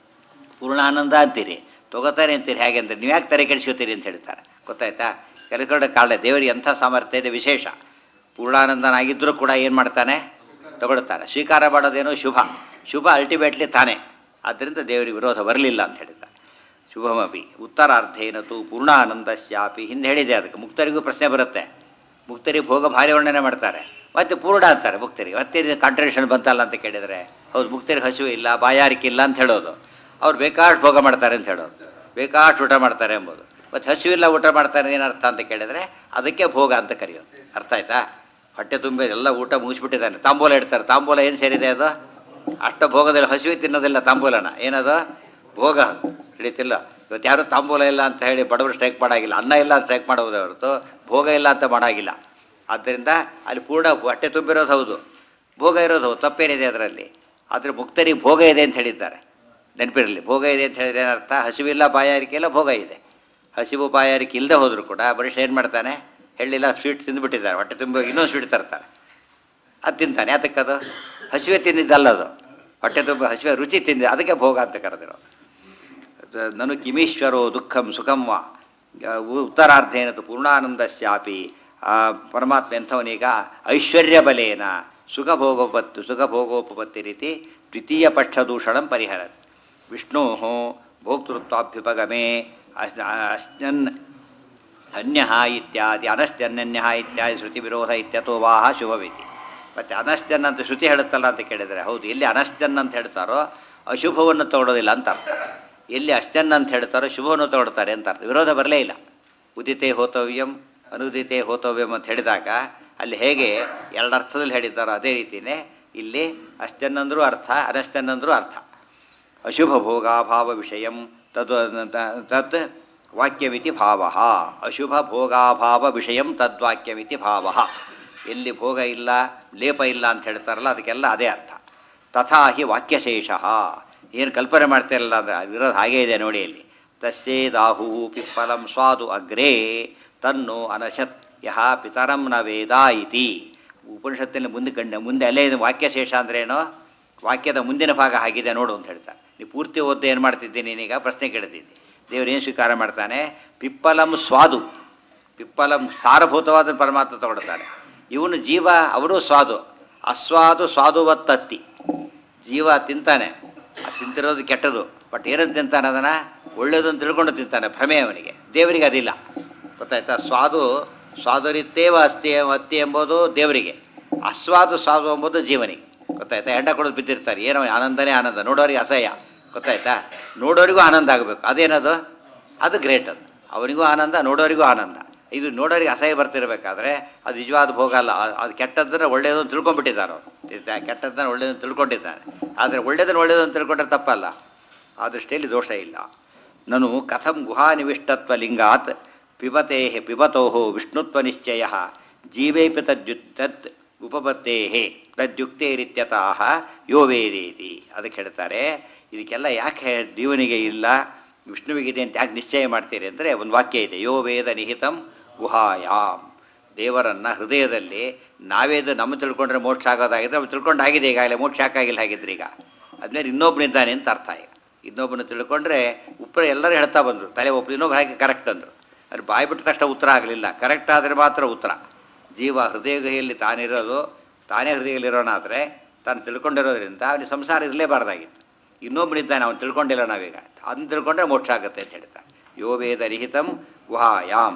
Speaker 1: ಪೂರ್ಣಾನಂದ ಅಂತೀರಿ ತೊಗೋತಾರೆ ಅಂತೀರಿ ಹೇಗೆ ಅಂದರೆ ನೀವು ಯಾಕೆ ತಲೆ ಕೆಡಿಸ್ಕೊತೀರಿ ಅಂತ ಹೇಳ್ತಾರೆ ಗೊತ್ತಾಯ್ತಾ ಕೆಲಕಡೆ ಕಾರಣ ದೇವರಿಗೆ ಎಂಥ ಸಾಮರ್ಥ್ಯ ಇದೆ ವಿಶೇಷ ಪೂರ್ಣಾನಂದನಾಗಿದ್ದರೂ ಕೂಡ ಏನು ಮಾಡ್ತಾನೆ ತಗೊಳ್ತಾನೆ ಸ್ವೀಕಾರ ಮಾಡೋದೇನೋ ಶುಭ ಶುಭ ಅಲ್ಟಿಮೇಟ್ಲಿ ತಾನೇ ಆದ್ದರಿಂದ ದೇವರಿಗೆ ವಿರೋಧ ಬರಲಿಲ್ಲ ಅಂತ ಹೇಳಿದ್ದಾರೆ ಶುಭಮಪಿ ಉತ್ತರಾರ್ಧೇನತು ಪೂರ್ಣಾನಂದಸ್ಯಾಪಿ ಹಿಂದೆ ಹೇಳಿದೆ ಅದಕ್ಕೆ ಮುಕ್ತರಿಗೂ ಪ್ರಶ್ನೆ ಬರುತ್ತೆ ಮುಕ್ತರಿಗೆ ಭೋಗ ಭಾರಿ ವರ್ಣನೆ ಮಾಡ್ತಾರೆ ಮತ್ತೆ ಪೂರ್ಣ ಅಂತಾರೆ ಮುಕ್ತರಿಗೆ ಮತ್ತೆ ಕಾಂಟ್ರಡಿಕ್ಷನ್ ಬಂತಲ್ಲ ಅಂತ ಕೇಳಿದರೆ ಹೌದು ಮುಕ್ತರಿಗೆ ಹಸಿವು ಇಲ್ಲ ಬಾಯಾರಿಕೆ ಇಲ್ಲ ಅಂತ ಹೇಳೋದು ಅವ್ರು ಬೇಕಾಷ್ಟು ಭೋಗ ಮಾಡ್ತಾರೆ ಅಂತ ಹೇಳೋದು ಬೇಕಾಷ್ಟು ಊಟ ಮಾಡ್ತಾರೆ ಎಂಬುದು ಮತ್ತು ಹಸಿವಿಲ್ಲ ಊಟ ಮಾಡ್ತಾರೆ ಏನರ್ಥ ಅಂತ ಕೇಳಿದರೆ ಅದಕ್ಕೆ ಭೋಗ ಅಂತ ಕರೆಯೋದು ಅರ್ಥ ಆಯ್ತಾ ಹೊಟ್ಟೆ ತುಂಬ ಎಲ್ಲ ಊಟ ಮುಗಿಸ್ಬಿಟ್ಟಿದ್ದಾನೆ ತಾಂಬೂಲ ಇಡ್ತಾರೆ ತಾಂಬೂಲ ಏನು ಸೇರಿದೆ ಅದು ಅಷ್ಟ ಭೋಗದಲ್ಲಿ ಹಸಿವೆ ತಿನ್ನೋದಿಲ್ಲ ತಾಂಬೂಲನ ಏನದು ಭೋಗ ಹಿಡಿತಿಲ್ಲ ಇವತ್ತು ಯಾರು ತಾಂಬೂಲ ಇಲ್ಲ ಅಂತ ಹೇಳಿ ಬಡವರು ಸ್ಟ್ರೈಕ್ ಮಾಡಾಗಿಲ್ಲ ಅನ್ನ ಇಲ್ಲ ಅಂತ ಸ್ಟ್ರೈಕ್ ಮಾಡೋದೇ ಹೊರತು ಭೋಗ ಇಲ್ಲ ಅಂತ ಮಾಡಾಗಿಲ್ಲ ಆದ್ದರಿಂದ ಅಲ್ಲಿ ಪೂರ್ಣ ಹೊಟ್ಟೆ ತುಂಬಿರೋದು ಹೌದು ಭೋಗ ಇರೋದು ಹೌದು ತಪ್ಪೇನಿದೆ ಅದರಲ್ಲಿ ಆದರೆ ಮುಕ್ತರಿಗೆ ಭೋಗ ಇದೆ ಅಂತ ಹೇಳಿದ್ದಾರೆ ನೆನಪಿರಲಿ ಭೋಗ ಇದೆ ಅಂತ ಹೇಳಿದ್ರೆ ಏನರ್ಥ ಹಸಿವಿಲ್ಲ ಬಾಯಾರಿಕೆ ಇಲ್ಲ ಭೋಗ ಇದೆ ಹಸಿವು ಬಾಯಾರಿಕೆ ಇಲ್ಲದೆ ಹೋದರೂ ಕೂಡ ಬರೀ ಏನು ಮಾಡ್ತಾನೆ ಹೇಳಿಲ್ಲ ಸ್ವೀಟ್ ತಿಂದುಬಿಟ್ಟಿದ್ದಾರೆ ಹೊಟ್ಟೆ ತುಂಬ ಇನ್ನೊಂದು ಸ್ವೀಟ್ ತರ್ತಾರೆ ಅದು ತಿಂತಾನೆ ಯಾತಕ್ಕದು ಹಸಿವೆ ತಿಂದಿದ್ದಲ್ಲ ಅದು ಹೊಟ್ಟೆ ತುಂಬ ಹಸಿವೆ ರುಚಿ ತಿಂದ ಅದಕ್ಕೆ ಭೋಗ ಅಂತ ಕರೆದಿರೋದು ಅದು ನನು ಕಿಮೀಶ್ವರೋ ದುಃಖಂ ಸುಖಂ ವಾ ಉತ್ತರಾರ್ಧೇನತು ಪೂರ್ಣಾನಂದಸ್ಯಾಪಿ ಆ ಪರಮಾತ್ಮ ಎಂಥವನೀಗ ಐಶ್ವರ್ಯ ಬಲೇನ ಸುಖ ಭೋಗೋಪತ್ತು ಸುಖ ಭೋಗೋಪಪತ್ತಿ ರೀತಿ ದ್ವಿತೀಯ ಪಕ್ಷದೂಷಣಂ ಪರಿಹರ ವಿಷ್ಣೋ ಭೋಕ್ತೃತ್ವಾಭ್ಯುಪಗಮೆ ಅಸ್- ಅಸ್ನನ್ ಅನ್ಯ ಇತ್ಯಾದಿ ಅನಶ್ಚನ್ಯ ಇತ್ಯಾದಿ ಶ್ರುತಿ ವಿರೋಧ ಇತ್ಯಥೋ ವಾಹ ಶುಭವಿತಿ ಮತ್ತು ಅನಶ್ಚನ್ ಅಂತ ಶ್ರುತಿ ಹೇಳುತ್ತಲ್ಲ ಅಂತ ಕೇಳಿದರೆ ಹೌದು ಎಲ್ಲಿ ಅನಶ್ಚನ್ ಅಂತ ಹೇಳ್ತಾರೋ ಅಶುಭವನ್ನು ತಗೊಳ್ಳೋದಿಲ್ಲ ಅಂತ ಅರ್ಥ ಎಲ್ಲಿ ಅಶ್ಚನ್ ಅಂತ ಹೇಳ್ತಾರೋ ಶುಭವನ್ನು ತಗೊಳ್ತಾರೆ ಅಂತ ಅರ್ಥ ವಿರೋಧ ಬರಲೇ ಇಲ್ಲ ಉದಿತೆ ಹೋತವ್ಯಂ ಅನುದಿತೆ ಹೋತವ್ಯಂ ಅಂತ ಹೇಳಿದಾಗ ಅಲ್ಲಿ ಹೇಗೆ ಎರಡು ಅರ್ಥದಲ್ಲಿ ಹೇಳಿದ್ದಾರೋ ಅದೇ ರೀತಿಯೇ ಇಲ್ಲಿ ಅಷ್ಟನ್ನಂದ್ರೂ ಅರ್ಥ ಅನಷ್ಟನ್ನಂದ್ರೂ ಅರ್ಥ ಅಶುಭ ಭೋಗಾಭಾವ ವಿಷಯಂ ತದ್ ತತ್ ವಾಕ್ಯಮಿತಿ ಭಾವ ಅಶುಭ ಭೋಗಾಭಾವ ವಿಷಯಂ ತದ್ವಾಕ್ಯಮಿತಿ ಭಾವ ಎಲ್ಲಿ ಭೋಗ ಇಲ್ಲ ಲೇಪ ಇಲ್ಲ ಅಂತ ಹೇಳ್ತಾರಲ್ಲ ಅದಕ್ಕೆಲ್ಲ ಅದೇ ಅರ್ಥ ತಥಾ ಹಿ ವಾಕ್ಯಶೇಷ ಏನು ಕಲ್ಪನೆ ಮಾಡ್ತಿರಲ್ಲ ಅಂದ್ರೆ ಅದಿರೋದು ಹಾಗೇ ಇದೆ ನೋಡಿ ಇಲ್ಲಿ ತಸ್ಯೇದಾಹು ಪಿಪ್ಪಲಂ ಸ್ವಾದು ಅಗ್ರೇ ತನ್ನು ಅನಶತ್ ಯಹ ಪಿತರಂ ನ ವೇದ ಇತಿ ಉಪನಿಷತ್ತಿನಲ್ಲಿ ಮುಂದೆ ಕಂಡ ಮುಂದೆ ಅಲ್ಲೇ ಇದು ವಾಕ್ಯಶೇಷ ಅಂದ್ರೇನು ವಾಕ್ಯದ ಮುಂದಿನ ಭಾಗ ಆಗಿದೆ ನೋಡು ಅಂತ ಹೇಳ್ತಾರೆ ನೀವು ಪೂರ್ತಿ ಓದ್ದು ಏನು ಮಾಡ್ತಿದ್ದೀನಿ ನೀನೀಗ ಪ್ರಶ್ನೆ ಕೇಳ್ತಿದ್ದೆ ದೇವರು ಏನು ಸ್ವೀಕಾರ ಮಾಡ್ತಾನೆ ಪಿಪ್ಪಲಂ ಸ್ವಾದು ಪಿಪ್ಪಲಂ ಸಾರಭೂತವಾದ ಪರಮಾತ್ಮ ತಗೊಳ್ತಾನೆ ಇವನು ಜೀವ ಅವನು ಸ್ವಾದು ಅಸ್ವಾದು ಸ್ವಾದುವತ್ತತ್ತಿ ಜೀವ ತಿಂತಾನೆ ಆ ತಿಂತಿರೋದು ಕೆಟ್ಟದು ಬಟ್ ಏನಂತ ತಿಂತಾನೆ ಅದನ್ನು ಒಳ್ಳೇದು ಅಂತ ತಿಳ್ಕೊಂಡು ತಿಂತಾನೆ ಭ್ರಮೆ ಅವನಿಗೆ ದೇವರಿಗೆ ಅದಿಲ್ಲ ಗೊತ್ತಾಯ್ತಾ ಸ್ವಾದು ಸ್ವಾದುರಿತ್ತೇವ ಅಸ್ತಿ ಅತ್ತಿ ಎಂಬುದು ದೇವರಿಗೆ ಅಸ್ವಾದು ಸ್ವಾದು ಎಂಬುದು ಜೀವನಿಗೆ ಗೊತ್ತಾಯ್ತಾ ಎಂಡ ಕೊಡೋದು ಬಿದ್ದಿರ್ತಾರೆ ಏನೋ ಆನಂದನೇ ಆನಂದ ನೋಡೋರಿಗೆ ಅಸಹ್ಯ ಗೊತ್ತಾಯ್ತಾ ನೋಡೋರಿಗೂ ಆನಂದ ಆಗಬೇಕು ಅದೇನದು ಅದು ಗ್ರೇಟ್ ಅದು ಅವನಿಗೂ ಆನಂದ ನೋಡೋರಿಗೂ ಆನಂದ ಇದು ನೋಡೋರಿಗೆ ಅಸಹ್ಯ ಬರ್ತಿರ್ಬೇಕಾದ್ರೆ ಅದು ನಿಜವಾದ ಭೋಗ ಅಲ್ಲ ಅ- ಅದು ಕೆಟ್ಟದ್ದನ್ನು ಒಳ್ಳೆಯದು ಅಂತ ತಿಳ್ಕೊಂಡ್ಬಿಟ್ಟಿದ್ದಾರೆ ಅವರು ಕೆಟ್ಟದ್ದನ್ನು ಒಳ್ಳೆಯದು ಅಂತ ತಿಳ್ಕೊಂಡಿದ್ದಾನೆ ಆದರೆ ಒಳ್ಳೆಯದನ್ನು ಒಳ್ಳೆಯದು ಅಂತ ತಿಳ್ಕೊಂಡ್ರೆ ತಪ್ಪಲ್ಲ ಆ ದೃಷ್ಟಿಯಲ್ಲಿ ದೋಷ ಇಲ್ಲ ನನು ಕಥಂ ಗುಹಾನಿವಿಷ್ಟತ್ವ ಲಿಂಗಾತ್ ಪಿಬತೆ ಪಿಬತೋ ವಿಷ್ಣುತ್ವ ನಿಶ್ಚಯ ಜೀವೇಪಿ ತದ್ಯು ತತ್ ಉಪಪತ್ತೇ ತದ್ಯುಕ್ತೇರಿತ್ಯತಃ ಯೋ ವೇದೇತಿ ಅದಕ್ಕೆ ಹೇಳ್ತಾರೆ ಇದಕ್ಕೆಲ್ಲ ಯಾಕೆ ಜೀವನಿಗೆ ಇಲ್ಲ ವಿಷ್ಣುವಿಗಿದೆ ಅಂತ ಯಾಕೆ ನಿಶ್ಚಯ ಮಾಡ್ತೀರಿ ಅಂದರೆ ಒಂದು ವಾಕ್ಯ ಇದೆ ಯೋ ವೇದ ನಿಹಿತಂ ಗುಹಾಯಾಮ್ ದೇವರನ್ನು ಹೃದಯದಲ್ಲಿ ನಾವೇದು ನಮ್ಮ ತಿಳ್ಕೊಂಡ್ರೆ ಮೋಕ್ಷ ಆಗೋದಾಗಿದ್ರೆ ಅವ್ನು ತಿಳ್ಕೊಂಡಾಗಿದೆ ಈಗಾಗಲೇ ಮೋಕ್ಷ ಯಾಕಾಗಿಲ್ಲ ಹಾಗಿದ್ರೆ ಈಗ ಅದ್ಮೇಲೆ ಇನ್ನೊಬ್ಬನಿದ್ದಾನೆ ಅಂತ ಅರ್ಥ ಈಗ ಇನ್ನೊಬ್ಬನ ತಿಳ್ಕೊಂಡ್ರೆ ಉತ್ತರ ಎಲ್ಲರೂ ಹೇಳ್ತಾ ಬಂದರು ತಲೆ ಒಬ್ಬ ಇನ್ನೊಬ್ಬ ಹಾಗೆ ಕರೆಕ್ಟ್ ಅಂದರು ಅದು ಬಾಯಿ ಬಿಟ್ಟ ತಕ್ಷಣ ಉತ್ತರ ಆಗಲಿಲ್ಲ ಕರೆಕ್ಟ್ ಆದರೆ ಮಾತ್ರ ಉತ್ತರ ಜೀವ ಹೃದಯದಲ್ಲಿ ತಾನಿರೋದು ತಾನೇ ಹೃದಯದಲ್ಲಿರೋನಾದರೆ ತಾನು ತಿಳ್ಕೊಂಡಿರೋದ್ರಿಂದ ಅವನಿಗೆ ಸಂಸಾರ ಇರಲೇಬಾರ್ದಾಗಿತ್ತು ಇನ್ನೊಬ್ಬನಿದ್ದಾನೆ ಅವನು ತಿಳ್ಕೊಂಡಿಲ್ಲ ನಾವೀಗ ಅದನ್ನ ತಿಳ್ಕೊಂಡ್ರೆ ಮೋಕ್ಷ ಆಗುತ್ತೆ ಅಂತ ಹೇಳ್ತಾರೆ ಯೋ ವೇದ ನಿಹಿತಂ ಗುಹಾಯಾಮ್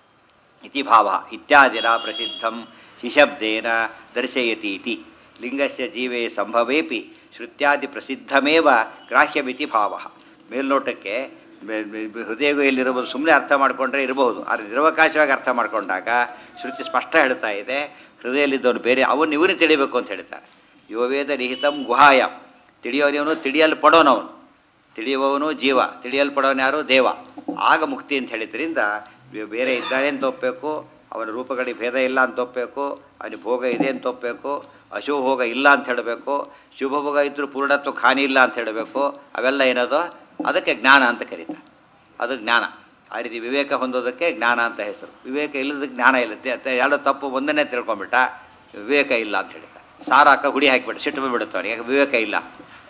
Speaker 1: ಇತಿ ಭಾವ ಇತ್ಯಾದಿನ ಪ್ರಸಿದ್ಧಂ ಹಿಶಬ್ದೇನ ದರ್ಶಯತಿ ಇತಿ ಲಿಂಗಸ್ಯ ಜೀವೇ ಸಂಭವೇಪಿ ಶ್ರುತ್ಯಾದಿ ಪ್ರಸಿದ್ಧಮೇವ ಗ್ರಾಹ್ಯಮಿತಿ ಭಾವ ಮೇಲ್ನೋಟಕ್ಕೆ ಮೆ- ಮೆ- ಹೃದಯಗೂ ಎಲ್ಲಿರಬಹುದು ಸುಮ್ಮನೆ ಅರ್ಥ ಮಾಡಿಕೊಂಡ್ರೆ ಇರಬಹುದು ಆದರೆ ನಿರವಕಾಶವಾಗಿ ಅರ್ಥ ಮಾಡಿಕೊಂಡಾಗ ಶ್ರುತಿ ಸ್ಪಷ್ಟ ಹೇಳ್ತಾ ಇದೆ ಹೃದಯದಲ್ಲಿದ್ದವನು ಬೇರೆ ಅವನು ಇವನು ತಿಳಿಬೇಕು ಅಂತ ಹೇಳ್ತಾರೆ ಯೋವೇದ ನಿಹಿತಂ ಗುಹಾಯಂ ತಿಳಿಯೋನಿವನು ತಿಳಿಯಲ್ಪಡೋನವನು ತಿಳಿಯುವವನು ಜೀವ ತಿಳಿಯಲ್ಪಡೋನು ಯಾರು ದೇವ ಆಗ ಮುಕ್ತಿ ಅಂತ ಹೇಳಿದ್ರಿಂದ ಬೆ- ಬೇರೆ ಇದ್ದಾನೆ ಅಂತ ಒಪ್ಪಬೇಕು ಅವನ ರೂಪಗಳಿಗೆ ಭೇದ ಇಲ್ಲ ಅಂತ ಒಪ್ಪಬೇಕು ಅವನಿಗೆ ಭೋಗ ಇದೆ ಅಂತ ಒಪ್ಪಬೇಕು ಅಶುಭ ಭೋಗ ಇಲ್ಲ ಅಂತ ಹೇಳಬೇಕು ಶುಭ ಭೋಗ ಇದ್ದರೂ ಪೂರ್ಣತ್ವಕ್ಕೆ ಹಾನಿ ಇಲ್ಲ ಅಂತ ಹೇಳಬೇಕು ಅವೆಲ್ಲ ಏನದು ಅದಕ್ಕೆ ಜ್ಞಾನ ಅಂತ ಕರೀತಾರೆ ಅದು ಜ್ಞಾನ ಆ ರೀತಿ ವಿವೇಕ ಹೊಂದೋದಕ್ಕೆ ಜ್ಞಾನ ಅಂತ ಹೆಸರು ವಿವೇಕ ಇಲ್ಲದಕ್ಕೆ ಜ್ಞಾನ ಇಲ್ಲ ತೆ- ತೆ- ಎರಡು ತಪ್ಪು ಒಂದನ್ನೇ ತಿಳ್ಕೊಂಬಿಟ್ಟ ವಿವೇಕ ಇಲ್ಲ ಅಂತ ಹೇಳ್ತಾರೆ ಸಾರು ಹಾಕ ಹುಡಿ ಹಾಕಿಬಿಟ್ಟು ಸಿಟ್ಟು ಬಂದ್ಬಿಡುತ್ತೆ ಅವನಿಗೆ ಯಾಕೆ ವಿವೇಕ ಇಲ್ಲ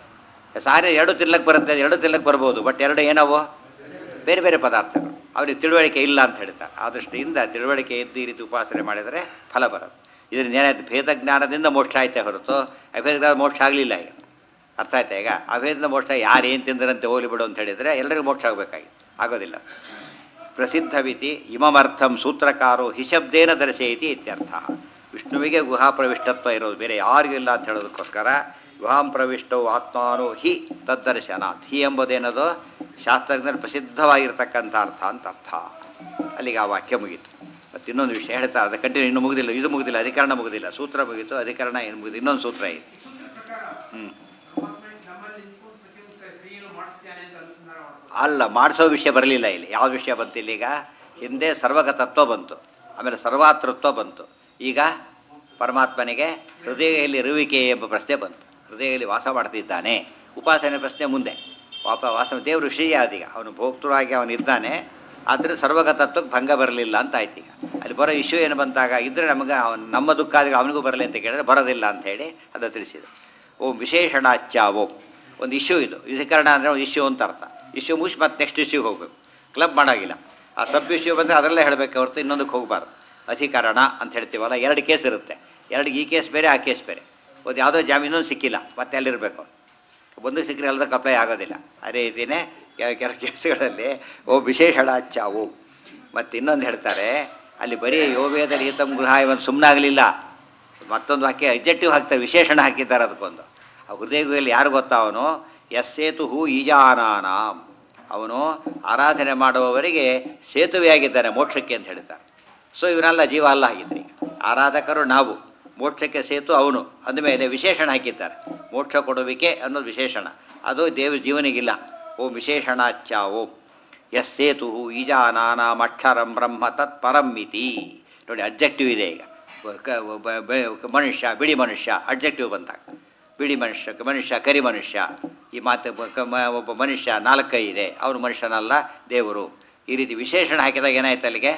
Speaker 1: ಸಾರಿ ಎರಡು ತಿನ್ಲಕ್ಕೆ ಬರುತ್ತೆ ಎರಡು ತಿನ್ಲಕ್ಕೆ ಬರ್ಬೋದು ಬಟ್ ಎರಡು ಏನವು ಬೇರೆ ಬೇರೆ ಪದಾರ್ಥಗಳು ಅವ್ರಿಗೆ ತಿಳುವಳಿಕೆ ಇಲ್ಲ ಅಂತ ಹೇಳ್ತಾರೆ ಆ ದೃಷ್ಟಿಯಿಂದ ತಿಳುವಳಿಕೆ ಇದ್ದು ಈ ರೀತಿ ಉಪಾಸನೆ ಮಾಡಿದರೆ ಫಲ ಬರುತ್ತೆ ಇದರಿಂದ ಏನಾಯ್ತು ಭೇದ ಜ್ಞಾನದಿಂದ ಮೋಕ್ಷ ಆಯ್ತೆ ಹೊರತು ಅಭೇದ ಜ್ಞಾನ ಮೋಕ್ಷ ಆಗಲಿಲ್ಲ ಈಗ ಅರ್ಥ ಆಯ್ತಾ ಈಗ ಅಭೇದದ ಮೋಕ್ಷ ಯಾರು ಏನು ತಿಂದರಂತೆ ಹೋಗ್ಲಿ ಬಿಡು ಅಂತ ಹೇಳಿದರೆ ಎಲ್ಲರಿಗೂ ಮೋಕ್ಷ ಆಗಬೇಕಾಗಿತ್ತು ಆಗೋದಿಲ್ಲ ಪ್ರಸಿದ್ಧವಿತಿ ಇಮಮರ್ಥಂ ಸೂತ್ರಕಾರೋ ಹಿಶಬ್ದೇನ ದರ್ಶಯತಿ ಇತ್ಯರ್ಥ ವಿಷ್ಣುವಿಗೆ ಗುಹಾ ಪ್ರವಿಷ್ಟತ್ವ ಇರೋದು ಬೇರೆ ಯಾರಿಗೂ ಇಲ್ಲ ಅಂತ ಹೇಳೋದಕ್ಕೋಸ್ಕರ ಗುಹಾಂ ಪ್ರವಿಷ್ಟವು ಆತ್ಮಾನು ಹಿ ತದ್ದರ್ಶನಾತ್ ಹಿ ಎಂಬುದೇನದು ಶಾಸ್ತ್ರಜ್ಞರು ಪ್ರಸಿದ್ಧವಾಗಿರ್ತಕ್ಕಂಥ ಅರ್ಥ ಅಂತ ಅರ್ಥ ಅಲ್ಲಿಗೆ ಆ ವಾಕ್ಯ ಮುಗೀತು ಮತ್ತು ಇನ್ನೊಂದು ವಿಷಯ ಹೇಳ್ತಾರೆ ಅದು ಕಂಟಿನ್ಯೂ ಇನ್ನೂ ಮುಗಿದಿಲ್ಲ ಇದು ಮುಗಿದಿಲ್ಲ ಅಧಿಕರಣ ಮುಗಿದಿಲ್ಲ ಸೂತ್ರ ಮುಗೀತು ಅಧಿಕರಣ ಏನು ಮುಗಿದು ಇನ್ನೊಂದು ಸೂತ್ರ ಇದೆ ಹ್ಞೂ
Speaker 2: ನಮ್ಮಲ್ಲಿ ನಿಂತ್ಕೊಂಡು ಪ್ರತಿಯೊಂದು ಕ್ರಿಯೆಯನ್ನು ಮಾಡಿಸ್ತಾನೆ ಅಂತ ಅನುಸಂಧಾನ ಮಾಡ್ಬೋದು
Speaker 1: ಅಲ್ಲ ಮಾಡಿಸೋ ವಿಷಯ ಬರಲಿಲ್ಲ ಇಲ್ಲಿ ಯಾವ ವಿಷಯ ಬಂತು ಇಲ್ಲೀಗ ಹಿಂದೆ ಸರ್ವಗತತ್ವ ಬಂತು ಆಮೇಲೆ ಸರ್ವಾತೃತ್ವ ಬಂತು ಈಗ ಪರಮಾತ್ಮನಿಗೆ ಹೃದಯದಲ್ಲಿ ಇರುವಿಕೆ ಎಂಬ ಪ್ರಶ್ನೆ ಬಂತು ಹೃದಯದಲ್ಲಿ ವಾಸ ಮಾಡ್ತಿದ್ದಾನೆ ಉಪಾಸನೆ ಪ್ರಶ್ನೆ ಮುಂದೆ ವಾಪ ವಾಸ ದೇವ್ರ ವಿಷಯ ಅದೀಗ ಅವನು ಭೋಕ್ತೃವಾಗಿ ಅವನಿದ್ದಾನೆ ಆದರೆ ಸರ್ವಗತತ್ವಕ್ಕೆ ಭಂಗ ಬರಲಿಲ್ಲ ಅಂತ ಆಯ್ತು ಈಗ ಅಲ್ಲಿ ಬರೋ ಇಶ್ಯೂ ಏನು ಬಂತಾಗ ಇದ್ರೆ ನಮಗೆ ಅವನು ನಮ್ಮ ದುಃಖ ಆದಾಗ ಅವನಿಗೂ ಬರಲಿ ಅಂತ ಕೇಳಿದ್ರೆ ಬರೋದಿಲ್ಲ ಅಂತ ಹೇಳಿ ಅದು ತಿಳಿಸಿದೆ ಓಂ ವಿಶೇಷಣಾಚ್ಯ ಓಂ ಒಂದು ಇಶ್ಯೂ ಇದು ವಿಧಿಕರಣ ಅಂದರೆ ಒಂದು ಇಶ್ಯೂ ಅಂತ ಅರ್ಥ ಇಶ್ಯೂ ಮುಗಿಸಿ ಮತ್ತೆ ನೆಕ್ಸ್ಟ್ ಇಶ್ಯೂಗೆ ಹೋಗಬೇಕು ಕ್ಲಬ್ ಮಾಡೋಂಗಿಲ್ಲ ಆ ಸಬ್ ಇಶ್ಯೂ ಬಂದರೆ ಅದರಲ್ಲೇ ಹೇಳಬೇಕು ಹೊರತು ಇನ್ನೊಂದಕ್ಕೆ ಹೋಗಬಾರ್ದು ಅಧಿಕರಣ ಅಂತ ಹೇಳ್ತೀವಲ್ಲ ಎರಡು ಕೇಸ್ ಇರುತ್ತೆ ಎರಡು ಈ ಕೇಸ್ ಬೇರೆ ಆ ಕೇಸ್ ಬೇರೆ ಒಂದು ಯಾವುದೋ ಜಾಮೀನು ಸಿಕ್ಕಿಲ್ಲ ಮತ್ತೆ ಅಲ್ಲಿರಬೇಕು ಒಂದು ಸಿಕ್ಕರೆ ಎಲ್ಲದಕ್ಕೆ ಅಪ್ಲೈ ಆಗೋದಿಲ್ಲ ಅದೇ ರೀತಿಯೇ ಕೆಲವು ಕೇಸುಗಳಲ್ಲಿ ಓ ವಿಶೇಷಣಾಚ್ಯ ಓ ಮತ್ತು ಇನ್ನೊಂದು ಹೇಳ್ತಾರೆ ಅಲ್ಲಿ ಬರೀ ಯೋವೇದ ರೀತಂ ಗೃಹ ಇವನು ಸುಮ್ಮನಾಗಲಿಲ್ಲ ಮತ್ತೊಂದು ವಾಕ್ಯ ಎಜೆಕ್ಟಿವ್ ಹಾಕ್ತಾರೆ ವಿಶೇಷಣ ಹಾಕಿದ್ದಾರೆ ಅದಕ್ಕೊಂದು ಆ ಹೃದಯದಲ್ಲಿ ಯಾರು ಗೊತ್ತಾ ಅವನು ಯಸ್ಸೇತು ಹೂ ಈಜಾನಾನಾಂ ಅವನು ಆರಾಧನೆ ಮಾಡುವವರಿಗೆ ಸೇತುವೆಯಾಗಿದ್ದಾನೆ ಮೋಕ್ಷಕ್ಕೆ ಅಂತ ಹೇಳ್ತಾರೆ ಸೊ ಇವರೆಲ್ಲ ಜೀವ ಅಲ್ಲ ಆಗಿದ್ರಿ ಆರಾಧಕರು ನಾವು ಮೋಕ್ಷಕ್ಕೆ ಸೇತು ಅವನು ಅಂದಮೇಲೆ ವಿಶೇಷಣ ಹಾಕಿದ್ದಾರೆ ಮೋಕ್ಷ ಕೊಡುವಿಕೆ ಅನ್ನೋದು ವಿಶೇಷಣ ಅದು ದೇವ್ರ ಜೀವನಿಗಿಲ್ಲ ಓಂ ವಿಶೇಷಣಾಚ್ಚ ಓಂ ಎಸ್ ಸೇತು ಈಜಾನಾನಾಂ ಅಕ್ಷರಂ ಬ್ರಹ್ಮ ತತ್ ಪರಂ ಇತಿ ನೋಡಿ ಅಬ್ಜೆಕ್ಟಿವ್ ಇದೆ ಈಗ ಕ- ಒಬ್ಬ- ಬೆ- ಮನುಷ್ಯ ಬಿಳಿ ಮನುಷ್ಯ ಅಬ್ಜೆಕ್ಟಿವ್ ಬಂದಾಗ ಬಿಳಿ ಮನುಷ್ಯ ಮನುಷ್ಯ ಕರಿ ಮನುಷ್ಯ ಈ ಮಾತು ಬ- ಕ- ಮ- ಒಬ್ಬ ಮನುಷ್ಯ ನಾಲ್ಕೈ ಇದೆ ಅವನು ಮನುಷ್ಯನಲ್ಲ ದೇವರು ಈ ರೀತಿ ವಿಶೇಷಣ ಹಾಕಿದಾಗ ಏನಾಯ್ತು ಅಲ್ಲಿಗೆ